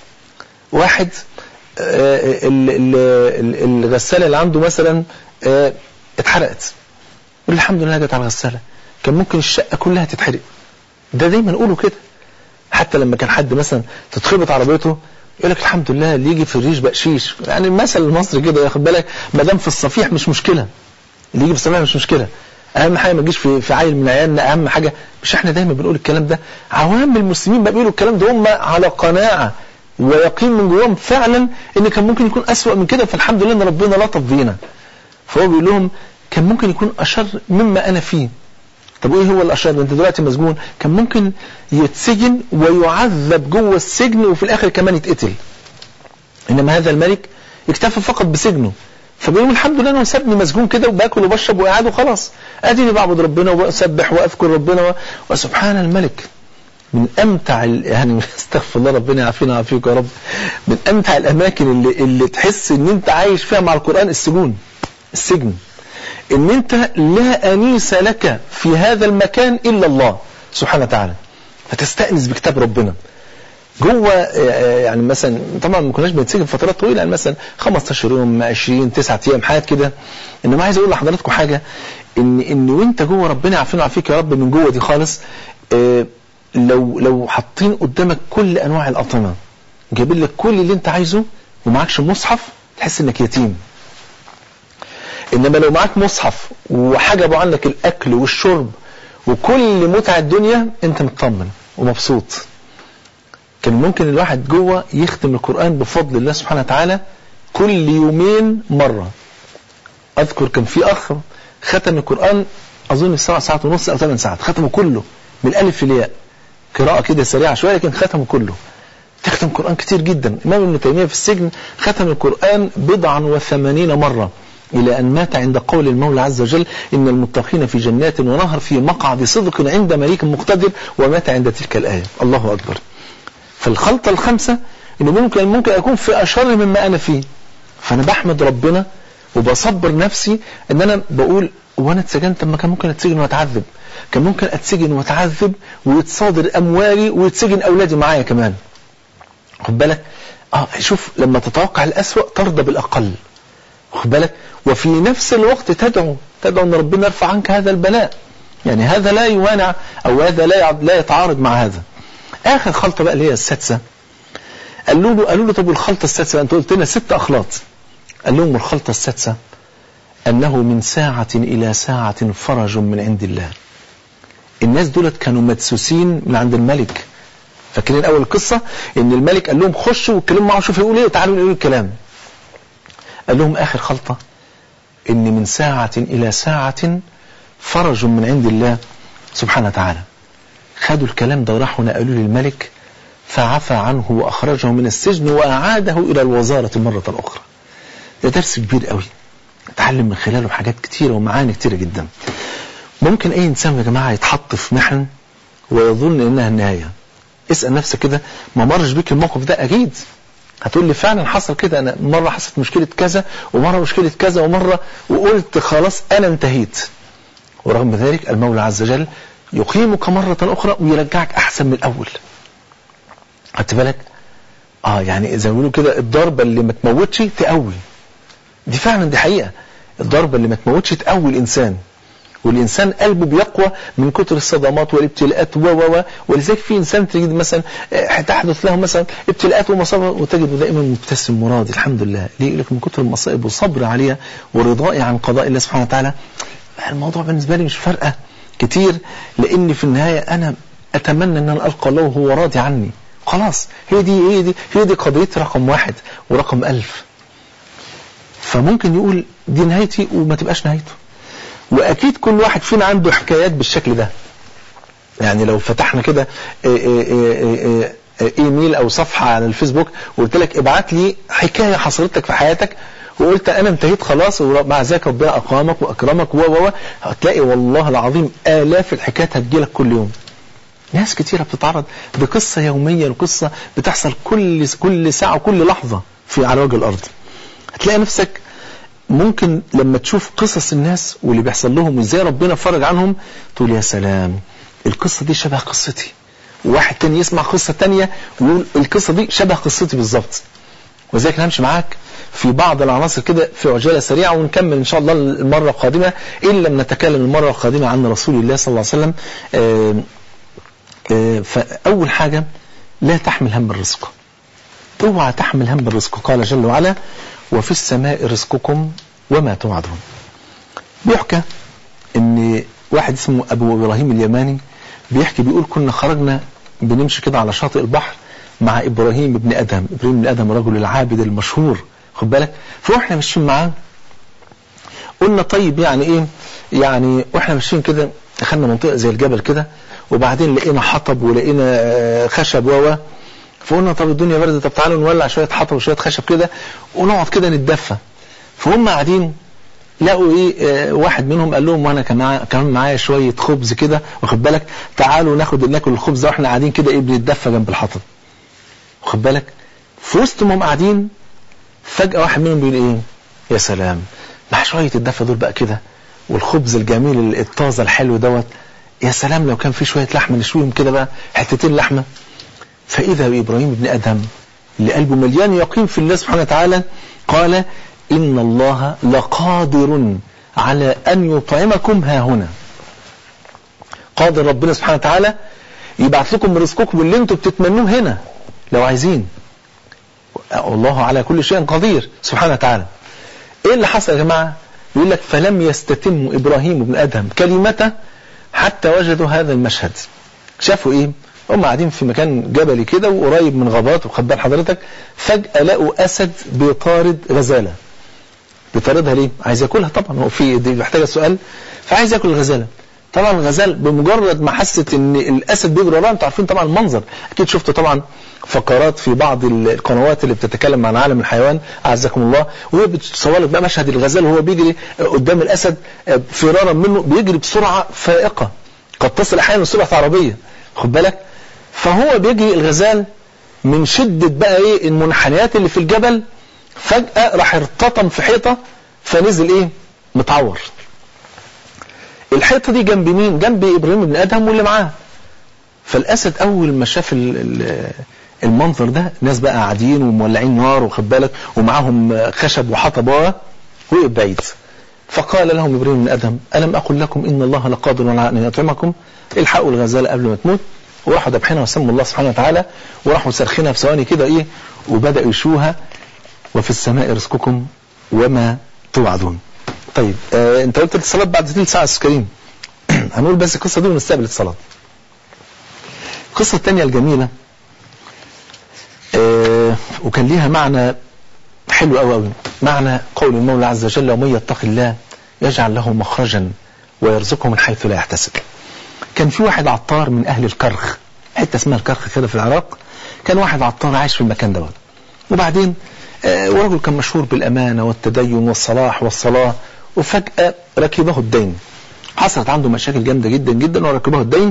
واحد آه، ال- ال- ال- الغساله اللي عنده مثلا آه، اتحرقت يقول الحمد لله جت على الغساله كان ممكن الشقه كلها تتحرق ده دايما نقوله كده حتى لما كان حد مثلا تتخبط عربيته يقول لك الحمد لله اللي يجي في الريش بقشيش يعني المثل المصري كده ياخد بالك ما دام في الصفيح مش مشكله اللي يجي في الصفيح مش مشكله اهم حاجه ما تجيش في في عيل من عيالنا اهم حاجه مش احنا دايما بنقول الكلام ده عوام المسلمين بقى بيقولوا الكلام ده هم على قناعه ويقين من جواهم فعلا ان كان ممكن يكون اسوأ من كده فالحمد لله ان ربنا لطف بينا فهو بيقول لهم كان ممكن يكون اشر مما انا فيه طب ايه هو الاشر انت دلوقتي مسجون كان ممكن يتسجن ويعذب جوه السجن وفي الاخر كمان يتقتل انما هذا الملك اكتفى فقط بسجنه فبيقول الحمد لله انه سابني مسجون كده وباكل وبشرب وقاعد وخلاص اديني بعبد ربنا واسبح واذكر ربنا و... وسبحان الملك من امتع ال... يعني استغفر الله ربنا يعافينا ويعافيك يا رب من امتع الاماكن اللي اللي تحس ان انت عايش فيها مع القران السجون السجن ان انت لا انيس لك في هذا المكان الا الله سبحانه وتعالى فتستانس بكتاب ربنا جوه آه، يعني مثلا طبعا ما كناش بنتسجن فترات طويله يعني مثلا 15 يوم 20 9 ايام حاجات كده انما عايز اقول لحضراتكم حاجه ان ان وانت جوه ربنا يعافينا ويعافيك يا رب من جوه دي خالص آه، لو لو حاطين قدامك كل انواع الاطعمه جايبين لك كل اللي انت عايزه ومعكش مصحف تحس انك يتيم انما لو معاك مصحف وحجبوا عنك الاكل والشرب وكل متع الدنيا انت مطمن ومبسوط كان ممكن الواحد جوه يختم القرآن بفضل الله سبحانه وتعالى كل يومين مرة أذكر كان في أخ ختم القرآن أظن ساعة ساعة ونص أو ثمان ساعات ختمه كله من الألف للياء قراءة كده سريعة شوية لكن ختمه كله تختم قرآن كتير جدا إمام ابن تيمية في السجن ختم القرآن بضعا وثمانين مرة إلى أن مات عند قول المولى عز وجل إن المتقين في جنات ونهر في مقعد صدق عند مليك مقتدر ومات عند تلك الآية الله أكبر فالخلطة الخامسة إنه ممكن ممكن أكون في أشر مما أنا فيه فأنا بحمد ربنا وبصبر نفسي إن أنا بقول وأنا اتسجنت طب ما كان ممكن أتسجن وأتعذب كان ممكن أتسجن وأتعذب ويتصادر أموالي ويتسجن أولادي معايا كمان خد بالك اه شوف لما تتوقع الأسوأ ترضى بالأقل خد بالك وفي نفس الوقت تدعو تدعو ان ربنا يرفع عنك هذا البلاء يعني هذا لا يوانع او هذا لا يع- لا يتعارض مع هذا اخر خلطه بقى اللي هي السادسه قالوا له قالوا له طب والخلطه السادسه انت قلت لنا ست اخلاط قال لهم الخلطه السادسه انه من ساعه الى ساعه فرج من عند الله الناس دولت كانوا مدسوسين من عند الملك فاكرين اول القصه ان الملك قال لهم خشوا واتكلموا معه شوفوا يقول ايه تعالوا نقول الكلام قال لهم اخر خلطه ان من ساعه الى ساعه فرج من عند الله سبحانه وتعالى خدوا الكلام ده وراحوا نقلوه للملك فعفى عنه واخرجه من السجن واعاده الى الوزاره مره اخرى ده درس كبير قوي اتعلم من خلاله حاجات كتيره ومعاني كتيره جدا ممكن اي انسان يا جماعه يتحط في محن ويظن انها النهايه اسال نفسك كده ما مرش بيك الموقف ده اكيد هتقول لي فعلا حصل كده انا مره حصلت مشكله كذا ومره مشكله كذا ومره وقلت خلاص انا انتهيت ورغم ذلك المولى عز وجل يقيمك مرة أخرى ويرجعك أحسن من الأول خدت بالك اه يعني زي ما بيقولوا كده الضربة اللي ما تموتش تقوي دي فعلا دي حقيقة الضربة اللي ما تموتش تقوي الإنسان والإنسان قلبه بيقوى من كتر الصدمات والابتلاءات و و و ولذلك في إنسان تجد مثلا آه، تحدث له مثلا ابتلاءات ومصائب وتجده دائما مبتسم مراد الحمد لله ليه يقول لك من كتر المصائب وصبر عليها ورضائي عن قضاء الله سبحانه وتعالى الموضوع بالنسبة لي مش فارقة كتير لأن في النهاية أنا أتمنى أن أنا ألقى الله وهو راضي عني خلاص هي دي هي دي هي دي قضيتي رقم واحد ورقم ألف فممكن يقول دي نهايتي وما تبقاش نهايته واكيد كل واحد فينا عنده حكايات بالشكل ده يعني لو فتحنا كده إيه إيه إيه إيه ايميل او صفحة على الفيسبوك وقلت لك ابعت لي حكاية حصلت لك في حياتك وقلت انا انتهيت خلاص ومع ذلك ربنا اقامك واكرمك و و و هتلاقي والله العظيم الاف الحكايات هتجيلك كل يوم ناس كتيرة بتتعرض بقصة يومية وقصة بتحصل كل كل ساعة وكل لحظة في على وجه الارض هتلاقي نفسك ممكن لما تشوف قصص الناس واللي بيحصل لهم وازاي ربنا فرج عنهم تقول يا سلام القصة دي شبه قصتي وواحد تاني يسمع قصة تانية ويقول القصة دي شبه قصتي بالظبط وذلك همشي معاك في بعض العناصر كده في عجالة سريعة ونكمل إن شاء الله المرة القادمة إن لم نتكلم المرة القادمة عن رسول الله صلى الله عليه وسلم آه، آه، فأول حاجة لا تحمل هم الرزق اوعى تحمل هم الرزق قال جل وعلا وفي السماء رزقكم وما توعدون بيحكى ان واحد اسمه ابو ابراهيم اليماني بيحكي بيقول كنا خرجنا بنمشي كده على شاطئ البحر مع ابراهيم ابن ادهم ابراهيم بن ادهم الرجل العابد المشهور خد بالك فاحنا ماشيين معاه قلنا طيب يعني ايه يعني واحنا ماشيين كده دخلنا منطقه زي الجبل كده وبعدين لقينا حطب ولقينا آه، خشب و فقلنا طب الدنيا باردة طب تعالوا نولع شوية حطب وشوية خشب كده ونقعد كده نتدفى فهم قاعدين لقوا ايه آه، واحد منهم قال لهم وانا كمان كمان معايا شويه خبز كده واخد بالك تعالوا ناخد ناكل الخبز ده واحنا قاعدين كده ايه بنتدفى جنب الحطب واخد بالك في وسط ما هم قاعدين فجاه واحد منهم بيقول ايه يا سلام مع شويه الدفى دول بقى كده والخبز الجميل الطازه الحلو دوت يا سلام لو كان في شويه لحمه نشويهم كده بقى حتتين لحمه فإذا بإبراهيم بن أدهم اللي قلبه مليان يقين في الله سبحانه وتعالى قال إن الله لقادر على أن يطعمكم ها هنا قادر ربنا سبحانه وتعالى يبعث لكم من رزقكم اللي انتم بتتمنوه هنا لو عايزين الله على كل شيء قدير سبحانه وتعالى ايه اللي حصل يا جماعة يقول لك فلم يستتم إبراهيم بن أدهم كلمته حتى وجدوا هذا المشهد شافوا ايه هم قاعدين في مكان جبلي كده وقريب من غابات وخد بال حضرتك فجأة لقوا أسد بيطارد غزالة بيطاردها ليه؟ عايز ياكلها طبعا هو في دي محتاجة سؤال فعايز ياكل الغزالة طبعا الغزال بمجرد ما حست ان الاسد بيجري وراها انتوا عارفين طبعا المنظر اكيد شفتوا طبعا فقرات في بعض القنوات اللي بتتكلم عن عالم الحيوان اعزكم الله وهي بتصور لك بقى مشهد الغزال وهو بيجري قدام الاسد فرارا منه بيجري بسرعه فائقه قد تصل احيانا سرعه عربيه خد بالك فهو بيجري الغزال من شدة بقى ايه المنحنيات اللي في الجبل فجأة راح ارتطم في حيطة فنزل ايه متعور الحيطة دي جنب مين جنب ابراهيم بن ادهم واللي معاه فالاسد اول ما شاف ال- ال- المنظر ده ناس بقى قاعدين ومولعين نار واخد بالك ومعاهم خشب وحطب وقف بعيد فقال لهم ابراهيم بن ادهم الم اقل لكم ان الله لقادر على ان يطعمكم الحقوا الغزاله قبل ما تموت وراحوا ذبحينها وسموا الله سبحانه وتعالى وراحوا سرخينها في ثواني كده ايه وبداوا يشوها وفي السماء رزقكم وما توعدون طيب آه انت قلت الصلاه بعد ثلث ساعه يا أستاذ كريم هنقول بس القصة دي ونستقبل الصلاة القصة الثانية الجميلة آه وكان ليها معنى حلو قوي قوي معنى قول المولى عز وجل ومن يتق الله يجعل له مخرجا ويرزقه من حيث لا يحتسب كان في واحد عطار من أهل الكرخ حتة اسمها الكرخ كده في العراق كان واحد عطار عايش في المكان دوت وبعدين آه ورجل كان مشهور بالأمانة والتدين والصلاح والصلاة وفجأة ركبه الدين حصلت عنده مشاكل جامدة جدا جدا وركبه الدين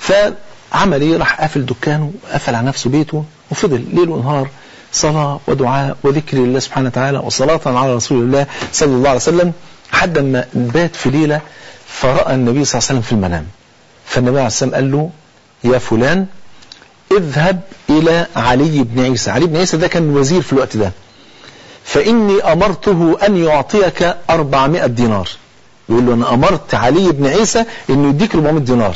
فعمل ايه راح قافل دكانه وقفل على نفسه بيته وفضل ليل ونهار صلاة ودعاء وذكر لله سبحانه وتعالى وصلاة على رسول الله صلى الله عليه وسلم حتى ما بات في ليلة فرأى النبي صلى الله عليه وسلم في المنام فالنبي عليه الصلاة والسلام قال له يا فلان اذهب إلى علي بن عيسى علي بن عيسى ده كان وزير في الوقت ده فإني أمرته أن يعطيك 400 دينار يقول له أنا أمرت علي بن عيسى أنه يديك 400 دينار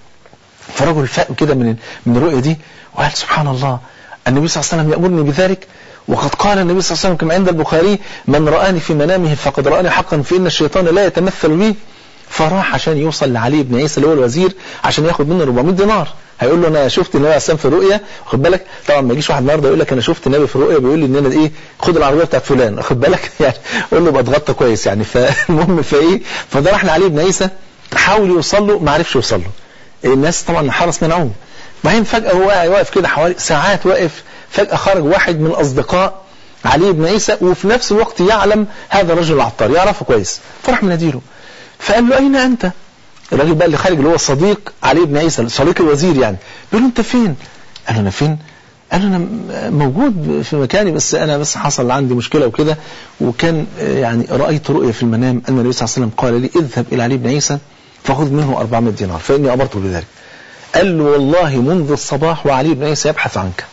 فرجل فاق كده من من الرؤية دي وقال سبحان الله النبي صلى الله عليه وسلم يأمرني بذلك وقد قال النبي صلى الله عليه وسلم كما عند البخاري من رآني في منامه فقد رآني حقا فإن الشيطان لا يتمثل بي فراح عشان يوصل لعلي بن عيسى اللي هو الوزير عشان ياخد منه 400 دينار هيقول له انا شفت النبي عليه السلام في الرؤيا واخد بالك طبعا ما يجيش واحد النهارده يقول لك انا شفت النبي في الرؤيا بيقول لي ان انا ايه خد العربيه بتاعت فلان واخد بالك يعني قول له بتغطى كويس يعني فالمهم فايه فده راح لعلي بن عيسى حاول يوصل له ما عرفش يوصل له الناس طبعا حرس منعوه بعدين فجاه هو واقف كده حوالي ساعات واقف فجاه خرج واحد من اصدقاء علي بن عيسى وفي نفس الوقت يعلم هذا الرجل العطار يعرفه كويس فراح مناديله فقال له اين انت الراجل بقى اللي خارج اللي هو صديق علي بن عيسى صديق الوزير يعني بيقول له انت فين قال له انا فين قال له انا موجود في مكاني بس انا بس حصل عندي مشكله وكده وكان يعني رايت رؤيا في المنام ان النبي صلى الله عليه وسلم قال لي اذهب الى علي بن عيسى فخذ منه 400 دينار فاني امرته بذلك قال له والله منذ الصباح وعلي بن عيسى يبحث عنك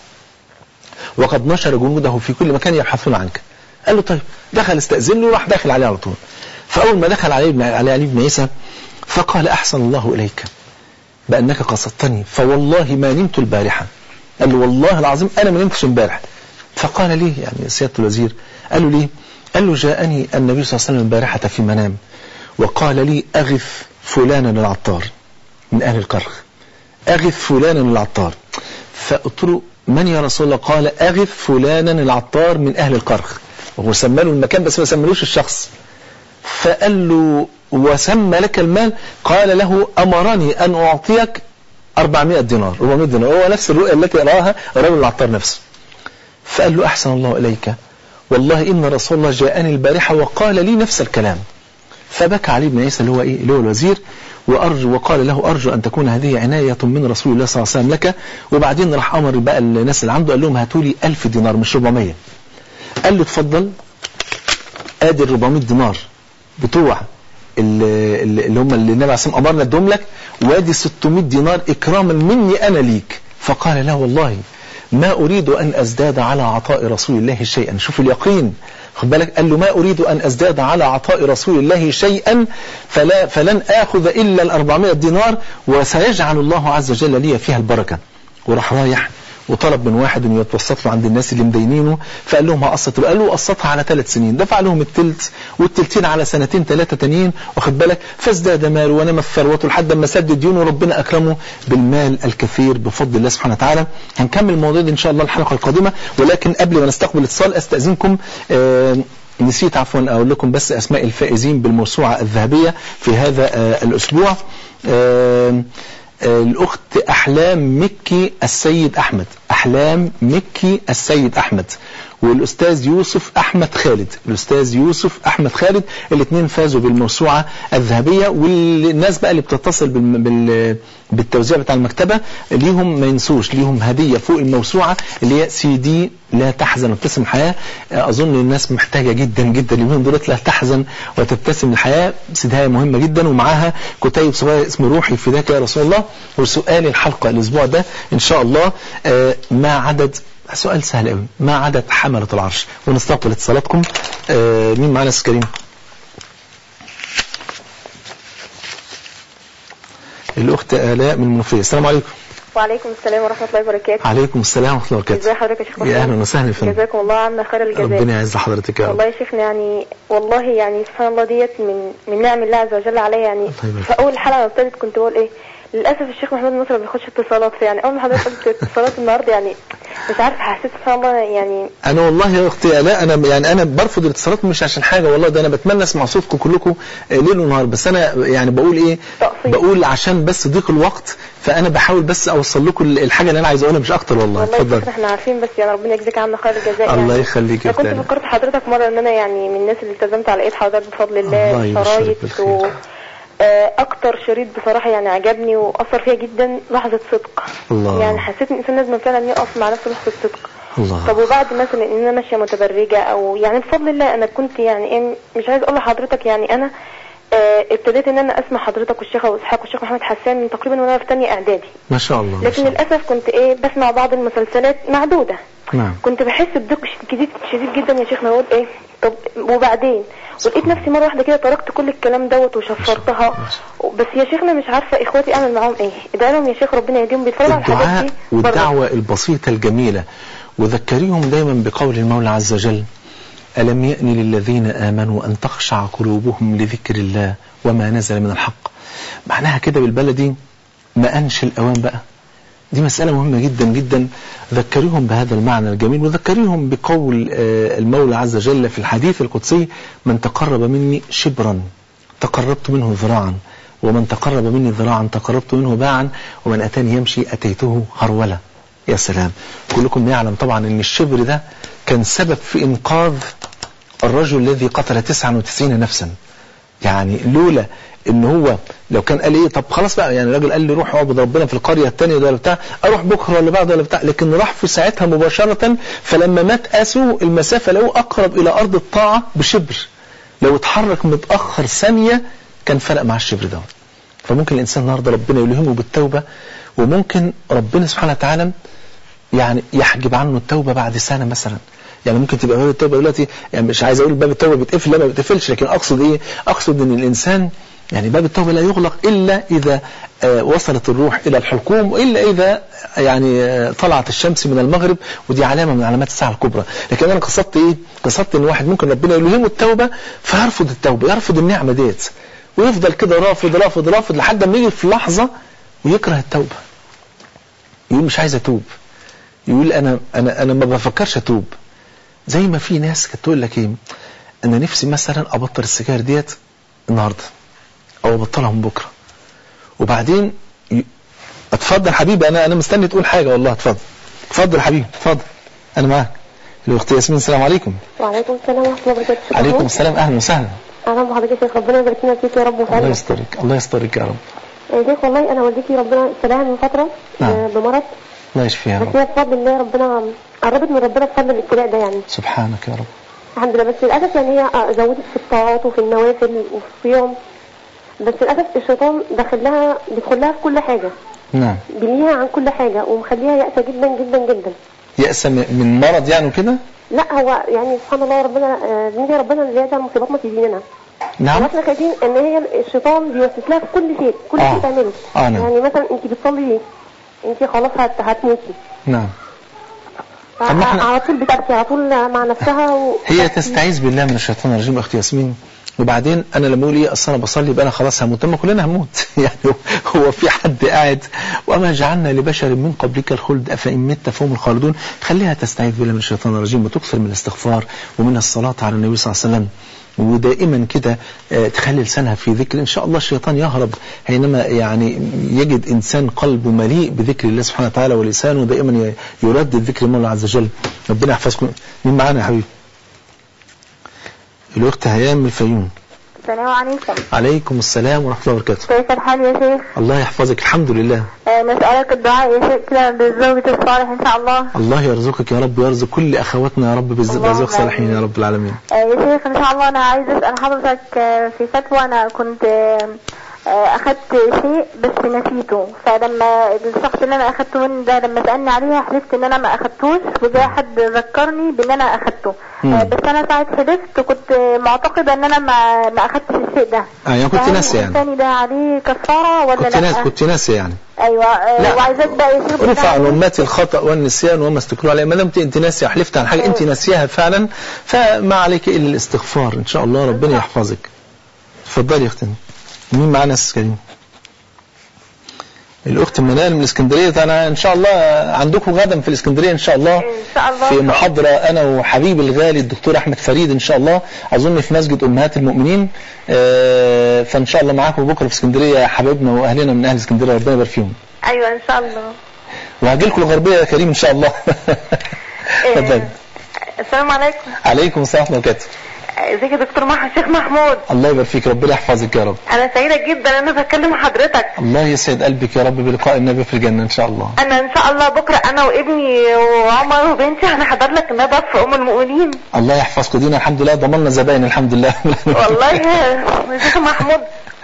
وقد نشر جنوده في كل مكان يبحثون عنك قال له طيب دخل استأذن له وراح داخل عليه على طول فأول ما دخل علي بن علي, علي بن عيسى فقال أحسن الله إليك بأنك قصدتني فوالله ما نمت البارحة قال له والله العظيم أنا ما نمتش امبارح فقال لي يعني سيادة الوزير قال له ليه قال له جاءني النبي صلى الله عليه وسلم البارحة في منام وقال لي أغث فلانا العطار من أهل الكرخ أغث فلانا العطار فقلت له من يا رسول الله قال أغث فلانا العطار من أهل الكرخ وهو سمى له المكان بس ما سملوش الشخص فقال له وسمى لك المال قال له أمرني أن أعطيك 400 دينار 400 دينار هو نفس الرؤيا التي رآها الرجل العطار نفسه فقال له أحسن الله إليك والله إن رسول الله جاءني البارحة وقال لي نفس الكلام فبكى علي بن عيسى اللي هو إيه اللي هو الوزير وأرجو وقال له أرجو أن تكون هذه عناية من رسول الله صلى الله عليه وسلم لك وبعدين راح أمر بقى الناس اللي عنده قال لهم هاتوا لي 1000 دينار مش 400 قال له اتفضل ادي ال 400 دينار بتوع اللي, اللي هم اللي النبي عليه الصلاه والسلام امرنا ادهم لك وادي 600 دينار اكراما مني انا ليك فقال لا والله ما اريد ان ازداد على عطاء رسول الله شيئا شوف اليقين خد بالك قال له ما اريد ان ازداد على عطاء رسول الله شيئا فلا فلن اخذ الا ال 400 دينار وسيجعل الله عز وجل لي فيها البركه وراح رايح وطلب من واحد انه يتوسط له عند الناس اللي مدينينه فقال لهم هقسط له قال له قسطها على ثلاث سنين دفع لهم التلت والتلتين على سنتين ثلاثه تانيين واخد بالك فازداد ماله ونمت ثروته لحد ما سدد ديونه وربنا اكرمه بالمال الكثير بفضل الله سبحانه وتعالى هنكمل الموضوع ده ان شاء الله الحلقه القادمه ولكن قبل ما نستقبل الاتصال استاذنكم آه نسيت عفوا اقول لكم بس اسماء الفائزين بالموسوعه الذهبيه في هذا آه الاسبوع آه الأخت أحلام مكي السيد أحمد أحلام مكي السيد أحمد والأستاذ يوسف أحمد خالد الأستاذ يوسف أحمد خالد الاثنين فازوا بالموسوعة الذهبية والناس بقى اللي بتتصل بال... بال... بالتوزيع بتاع المكتبة ليهم ما ينسوش ليهم هدية فوق الموسوعة اللي هي سي دي لا تحزن وابتسم الحياة أظن الناس محتاجة جدا جدا اليومين دولت لا تحزن وتبتسم الحياة سداية مهمة جدا ومعاها كتيب صغير اسمه روحي فداك يا رسول الله وسؤال الحلقة الأسبوع ده إن شاء الله ما عدد سؤال سهل قوي ما عدد حملة العرش ونستقبل اتصالاتكم آه مين معانا استاذ كريم الأخت آلاء من المنوفية السلام عليكم وعليكم السلام ورحمة الله وبركاته عليكم السلام ورحمة الله ازي وبركاته حضرتك يا شيخ يا محمد؟ أهلا وسهلا يا فندم جزاكم الله عنا خير الجزاء ربنا يعز حضرتك يا رب والله يا شيخنا يعني والله يعني سبحان الله ديت من من نعم الله عز وجل عليا يعني الله يبارك في اول حلقه ابتدت كنت بقول ايه للاسف الشيخ محمد نصر ما بياخدش اتصالات فيعني اول ما حضرتك قلت اتصالات النهارده يعني مش عارفه حسيت سبحان الله يعني انا والله يا اختي لا انا يعني انا برفض الاتصالات مش عشان حاجه والله ده انا بتمنى اسمع صوتكم كلكم آه، ليل ونهار بس انا يعني بقول ايه تقصير. بقول عشان بس ضيق الوقت فانا بحاول بس اوصل لكم الحاجه اللي انا عايز اقولها مش اكتر والله والله يا اتفضل شيخنا احنا عارفين بس يعني ربنا يجزيك عنا خير الجزاء الله يعني يخليك يا انا كنت اختي فكرت حضرتك مره ان انا يعني من الناس اللي التزمت على ايد حضرتك بفضل الله الله يبشرك شرايط بالخير. و آه، اكتر شريط بصراحه يعني عجبني واثر فيا جدا لحظه صدق الله. يعني حسيت ان الانسان لازم فعلا يقف مع نفسه لحظه صدق الله طب وبعد مثلا ان انا ماشيه متبرجه او يعني بفضل الله انا كنت يعني ايه مش عايز اقول لحضرتك يعني انا آه، ابتديت ان انا اسمع حضرتك والشيخ ابو اسحاق والشيخ محمد حسان من تقريبا وانا في ثانيه اعدادي ما شاء الله ما لكن شاء الله. للاسف كنت ايه بسمع بعض المسلسلات معدوده نعم كنت بحس بضيق شديد شديد جدا يا شيخنا اقول ايه طب وبعدين ولقيت نفسي مره واحده كده تركت كل الكلام دوت وشفرتها بس يا شيخنا مش عارفه اخواتي اعمل معاهم ايه ادعي لهم يا شيخ ربنا يهديهم بيتفرجوا على الحاجات الدعاء دي بره. والدعوة البسيطة الجميلة وذكريهم دايما بقول المولى عز وجل ألم يأن للذين آمنوا أن تخشع قلوبهم لذكر الله وما نزل من الحق معناها كده بالبلدي ما أنش الأوان بقى دي مسألة مهمة جدا جدا ذكريهم بهذا المعنى الجميل وذكريهم بقول آه، المولى عز وجل في الحديث القدسي من تقرب مني شبرا تقربت منه ذراعا ومن تقرب مني ذراعا تقربت منه باعا ومن أتاني يمشي أتيته هرولة يا سلام كلكم يعلم طبعا ان الشبر ده كان سبب في انقاذ الرجل الذي قتل 99 نفسا يعني لولا ان هو لو كان قال ايه طب خلاص بقى يعني الراجل قال لي روح اعبد ربنا في القريه الثانيه ولا بتاع اروح بكره ولا بعد ولا بتاع لكن راح في ساعتها مباشره فلما مات اسوا المسافه له اقرب الى ارض الطاعه بشبر لو اتحرك متاخر ثانيه كان فرق مع الشبر ده فممكن الانسان النهارده ربنا يلهمه بالتوبه وممكن ربنا سبحانه وتعالى يعني يحجب عنه التوبة بعد سنة مثلا يعني ممكن تبقى باب التوبة دلوقتي يعني مش عايز اقول باب التوبة بيتقفل لا ما بيتقفلش لكن اقصد ايه اقصد ان الانسان يعني باب التوبة لا يغلق الا اذا آه وصلت الروح الى الحلقوم والا اذا يعني آه طلعت الشمس من المغرب ودي علامة من علامات الساعة الكبرى لكن انا قصدت ايه قصدت ان واحد ممكن ربنا يلهمه التوبة فيرفض التوبة يرفض النعمة ديت ويفضل كده رافض رافض رافض لحد ما يجي في لحظة ويكره التوبة يقول مش عايز اتوب يقول انا انا انا ما بفكرش اتوب زي ما في ناس كانت تقول لك ايه انا نفسي مثلا ابطل السجاير ديت النهارده او ابطلها من بكره وبعدين ي... اتفضل حبيبي انا انا مستني تقول حاجه والله اتفضل اتفضل حبيبي اتفضل انا معاك الاخت ياسمين السلام عليكم وعليكم السلام ورحمه الله وبركاته شكراً. عليكم السلام اهلا وسهلا اهلا بحضرتك يا شيخ ربنا يبارك لنا فيك يا رب الله وسعدك يسترك الله يسترك يا رب يا شيخ والله انا والدتي ربنا ابتلاها من فتره نعم. آه، بمرض الله يشفيها يا بس رب هي بفضل الله ربنا قربت من ربنا بفضل الابتلاء ده يعني سبحانك يا رب الحمد لله بس للاسف يعني هي آه، زودت في الطاعات وفي النوافل وفي الصيام بس للاسف الشيطان داخل لها بيدخل لها في كل حاجه نعم بيليها عن كل حاجه ومخليها يأسة جدا جدا جدا يأس من من مرض يعني وكده لا هو يعني سبحان الله ربنا آه، دي ربنا اللي يجعل مصيباتنا في ديننا نعم واحنا خايفين ان هي الشيطان بيوسوس لها في كل شيء كل آه. شيء تعمله آه، نعم. يعني مثلا انت بتصلي ليه انت خلاص هت... هتموتي نعم طب ما إحنا- على طول بتبكي على طول مع نفسها و... هي تستعيذ بالله من الشيطان الرجيم اختي ياسمين وبعدين انا لما اقول ايه اصل انا بصلي يبقى انا خلاص هموت طب ما كلنا هنموت يعني هو في حد قاعد وما جعلنا لبشر من قبلك الخلد افان مت فهم الخالدون خليها تستعيذ بالله من الشيطان الرجيم وتكثر من الاستغفار ومن الصلاه على النبي صلى الله عليه وسلم ودائما كده آه، تخلي لسانها في ذكر ان شاء الله الشيطان يهرب حينما يعني يجد انسان قلبه مليء بذكر الله سبحانه وتعالى ولسانه دائما ي- يردد ذكر الله عز وجل ربنا يحفظكم مين معانا يا حبيبي الاخت هيام من الفيوم السلام عليكم عليكم السلام ورحمه الله وبركاته كيف الحال يا شيخ الله يحفظك الحمد لله آه، نسألك الدعاء يا شيخ كده بالزوجة الصالح ان شاء الله الله يرزقك يا رب ويرزق كل اخواتنا يا رب بالز- اللهم برزق صالحين يا آمين. رب العالمين آه، يا شيخ ان شاء الله انا عايز اسال حضرتك آه، في فتوى انا كنت آه، آه، اخدت شيء بس نسيته فلما الشخص اللي انا اخدته منه ده لما سالني عليها حلفت ان انا ما اخدتوش وجاء حد ذكرني بان انا اخدته مم. آه، بس انا ساعه حلفت كنت معتقده ان انا ما ما اخدتش الشيء ده اه يعني كنت فهل ناسي يعني الثاني ده عليه كفاره ولا كنت لا ناسي كنت ناسي يعني آه، ايوه آه، لا. وعايزاك بقى يا شيخ رفع عن بالله امتي الخطا والنسيان وما استكروا عليه ما دام انت ناسيه حلفت عن حاجه انت ناسيها فعلا فما عليك الا الاستغفار ان شاء الله ربنا يحفظك اتفضلي يا اختي مين معانا يا استاذ كريم الاخت منال من الاسكندريه انا ان شاء الله عندكم غدا في الاسكندريه ان شاء الله ان شاء الله في محاضرة أنا وحبيبي الغالي الدكتور أحمد فريد إن شاء الله أظن في مسجد أمهات المؤمنين آه، فإن شاء الله معاكم بكرة في اسكندرية حبايبنا وأهلنا من أهل اسكندرية ربنا يبارك فيهم ايوه ان شاء الله وهجي لكم الغربية يا كريم إن شاء الله اتفضل آه، السلام عليكم عليكم السلام ورحمة الله وبركاته ازيك يا دكتور محمد شيخ محمود الله يبارك فيك ربنا يحفظك يا رب انا سعيده جدا ان انا بكلم حضرتك الله يسعد قلبك يا رب بلقاء النبي في الجنة إن شاء الله انا ان شاء الله بكره انا وابني وعمر وبنتي هنحضر لك الندى في ام المؤمنين الله يحفظكم دينا الحمد لله ضمننا زباين الحمد لله والله يا شيخ محمود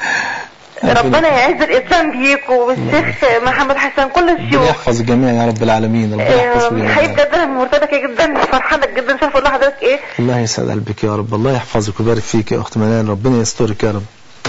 ربنا يعز الاسلام بيك والشيخ محمد حسن كل ربنا الشيوخ يحفظ الجميع يا رب العالمين ربنا يحفظكم آه، جميعا حقيقي بجد انا مرتبكه جدا فرحانه جدا مش عارفه اقول لحضرتك ايه الله يسعد قلبك يا رب الله يحفظك ويبارك فيك يا اخت منال ربنا يسترك يا رب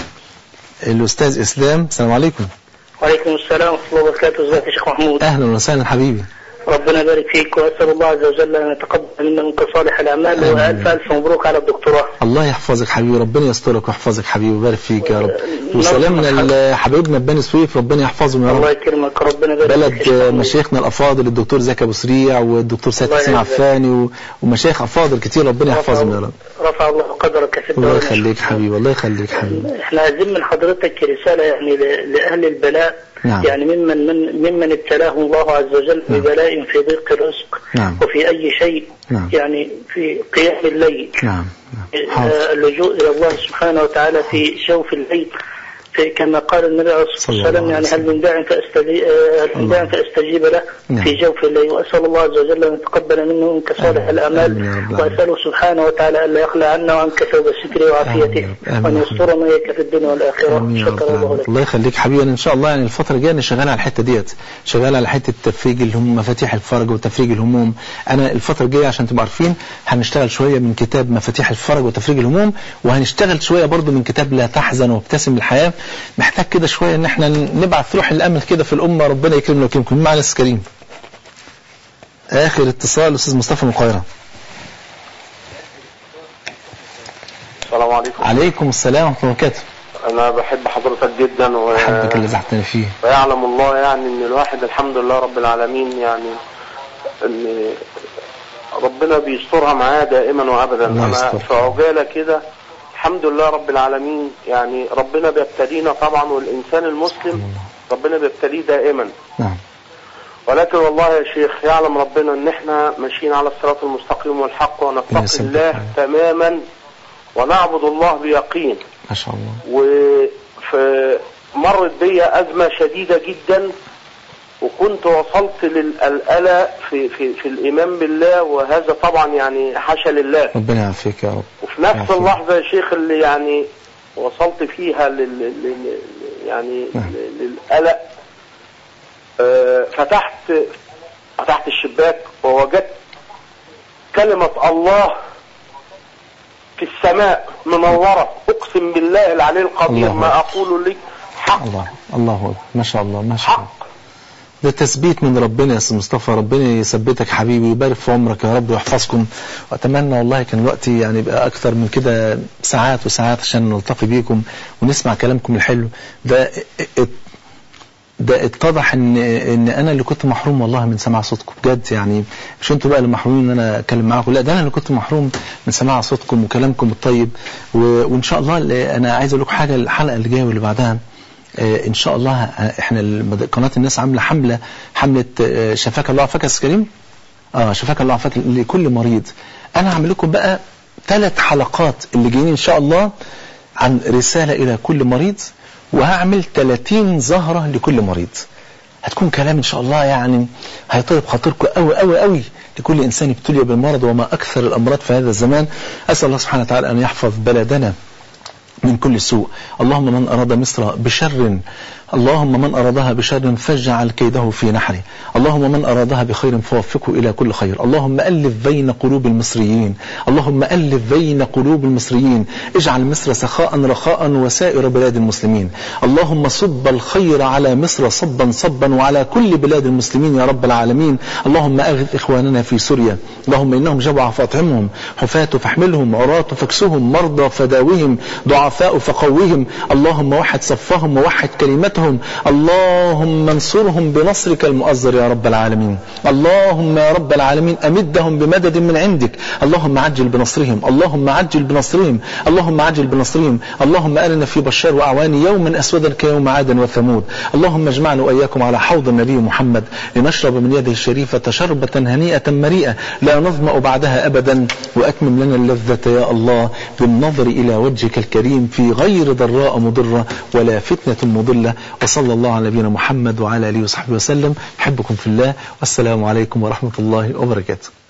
الاستاذ اسلام السلام عليكم وعليكم السلام ورحمة الله وبركاته ازيك يا شيخ محمود اهلا وسهلا حبيبي ربنا يبارك فيك واسال الله عز وجل ان يتقبل منا منك صالح الاعمال آمين. والف الف مبروك على الدكتوراه الله يحفظك حبيبي ربنا يسترك ويحفظك حبيبي ويبارك فيك يا رب نعم. وسلامنا لحبايبنا ببني سويف ربنا يحفظهم يا الله رب يكرمك ربنا يبارك فيك يا بلد شيخ محمود. مشايخنا الافاضل الدكتور زكي ابو سريع والدكتور سيد الله حسين يعزك. عفاني و- ومشايخ افاضل كتير ربنا يحفظهم يا رب رفع الله قدرك في الله الدوام يخليك حبيبي الله يخليك حبيبي احنا عايزين من حضرتك رسالة يعني ل- لأهل البلاء نعم. يعني ممن من ممن ابتلاه الله عز وجل نعم. ببلاء في ضيق الرزق نعم. وفي أي شيء نعم. يعني في قيام الليل نعم نعم حاضر آه، اللجوء إلى الله سبحانه وتعالى في جوف الليل في كما قال النبي عليه صلى الصلاة الله والسلام عليه يعني هل وسلم. من داع فأستجيب, آه، هل من داع فأستجيب له نعم. في جوف الليل وأسأل الله عز وجل أن يتقبل منه ومنك صالح آمين. الأعمال آمين يا رب العالمين. وأسأله سبحانه وتعالى ألا يخلع عنا وعنك ثوب الستر وعافيته آمين يا رب. آمين وأن يا يسترنا إياك في الدنيا والآخرة امين يا رب شكر الله العالمين. لك الله يخليك حبيبي انا ان شاء الله يعني الفتره الجايه انا شغال على الحته ديت شغال على حته تفريج الهموم مفاتيح الفرج وتفريج الهموم انا الفتره الجايه عشان تبقوا عارفين هنشتغل شويه من كتاب مفاتيح الفرج وتفريج الهموم وهنشتغل شويه برضو من كتاب لا تحزن وابتسم الحياه محتاج كده شويه ان احنا نبعث روح الامل كده في الامه ربنا يكرمنا ويكرمكم مين معنا استاذ كريم اخر اتصال استاذ مصطفى من القاهره السلام عليكم عليكم السلام ورحمه الله وبركاته انا بحب حضرتك جدا و... حبك اللي زعتني فيه ويعلم الله يعني ان الواحد الحمد لله رب العالمين يعني ان ربنا بيسترها معاه دائما وابدا الله انا يستر. في عجاله كده الحمد لله رب العالمين يعني ربنا بيبتلينا طبعا والانسان المسلم ربنا بيبتليه دائما نعم ولكن والله يا شيخ يعلم ربنا ان احنا ماشيين على الصراط المستقيم والحق ونتقي يسلمك. الله تماما ونعبد الله بيقين ما شاء الله ومرت بي أزمة شديدة جدا وكنت وصلت للألألة في, في, في الإيمان بالله وهذا طبعا يعني حاشا لله ربنا يعافيك يا رب وفي نفس يعافيك. اللحظة يا شيخ اللي يعني وصلت فيها لل لل- يعني نعم. للقلق آه، فتحت فتحت الشباك ووجدت كلمة الله في السماء منورة أقسم بالله العلي القدير الله ما أقول لك حق الله الله أكبر ما شاء الله ما شاء الله حق ده تثبيت من ربنا يا استاذ مصطفى ربنا يثبتك حبيبي ويبارك في عمرك يا رب ويحفظكم واتمنى والله كان الوقت يعني يبقى اكثر من كده ساعات وساعات عشان نلتقي بيكم ونسمع كلامكم الحلو ده ات- ده اتضح ان ان انا اللي كنت محروم والله من سماع صوتكم بجد يعني مش انتوا بقى اللي محرومين ان انا اتكلم معاكم لا ده انا اللي كنت محروم من سماع صوتكم وكلامكم الطيب و- وان شاء الله اللي- انا عايز اقول لكم حاجه الحلقه اللي جايه واللي بعدها آه، ان شاء الله آه، احنا المد- قناه الناس عامله حمله حمله آه، شفاك الله عافاك يا أستاذ كريم اه شفاك الله عافاك لكل مريض انا هعمل لكم بقى ثلاث حلقات اللي جايين ان شاء الله عن رساله الى كل مريض وهعمل 30 زهره لكل مريض هتكون كلام ان شاء الله يعني هيطيب خاطركم قوي قوي قوي لكل انسان ابتلي بالمرض وما اكثر الامراض في هذا الزمان اسال الله سبحانه وتعالى ان يحفظ بلدنا من كل سوء اللهم من أراد مصر بشر اللهم من أرادها بشر فاجعل كيده في نحره اللهم من أرادها بخير فوفقه إلى كل خير اللهم ألف بين قلوب المصريين اللهم ألف بين قلوب المصريين اجعل مصر سخاء رخاء وسائر بلاد المسلمين اللهم صب الخير على مصر صبا صبا وعلى كل بلاد المسلمين يا رب العالمين اللهم أغث إخواننا في سوريا اللهم إنهم جوع فاطعمهم حفاة فاحملهم عراة فاكسهم مرضى فداوهم ضعفاء فقوهم اللهم وحد صفهم ووحد كلمتهم اللهم انصرهم بنصرك المؤزر يا رب العالمين اللهم يا رب العالمين أمدهم بمدد من عندك اللهم عجل بنصرهم اللهم عجل بنصرهم اللهم عجل بنصرهم اللهم أرنا في بشار وأعوان يوما أسودا كيوم عاد وثمود اللهم اجمعنا وإياكم على حوض النبي محمد لنشرب من يده الشريفة شربة هنيئة مريئة لا نظمأ بعدها أبدا وأتمم لنا اللذة يا الله بالنظر إلى وجهك الكريم في غير ضراء مضرة ولا فتنة مضلة وصلى الله على نبينا محمد وعلى آله وصحبه وسلم أحبكم في الله والسلام عليكم ورحمة الله وبركاته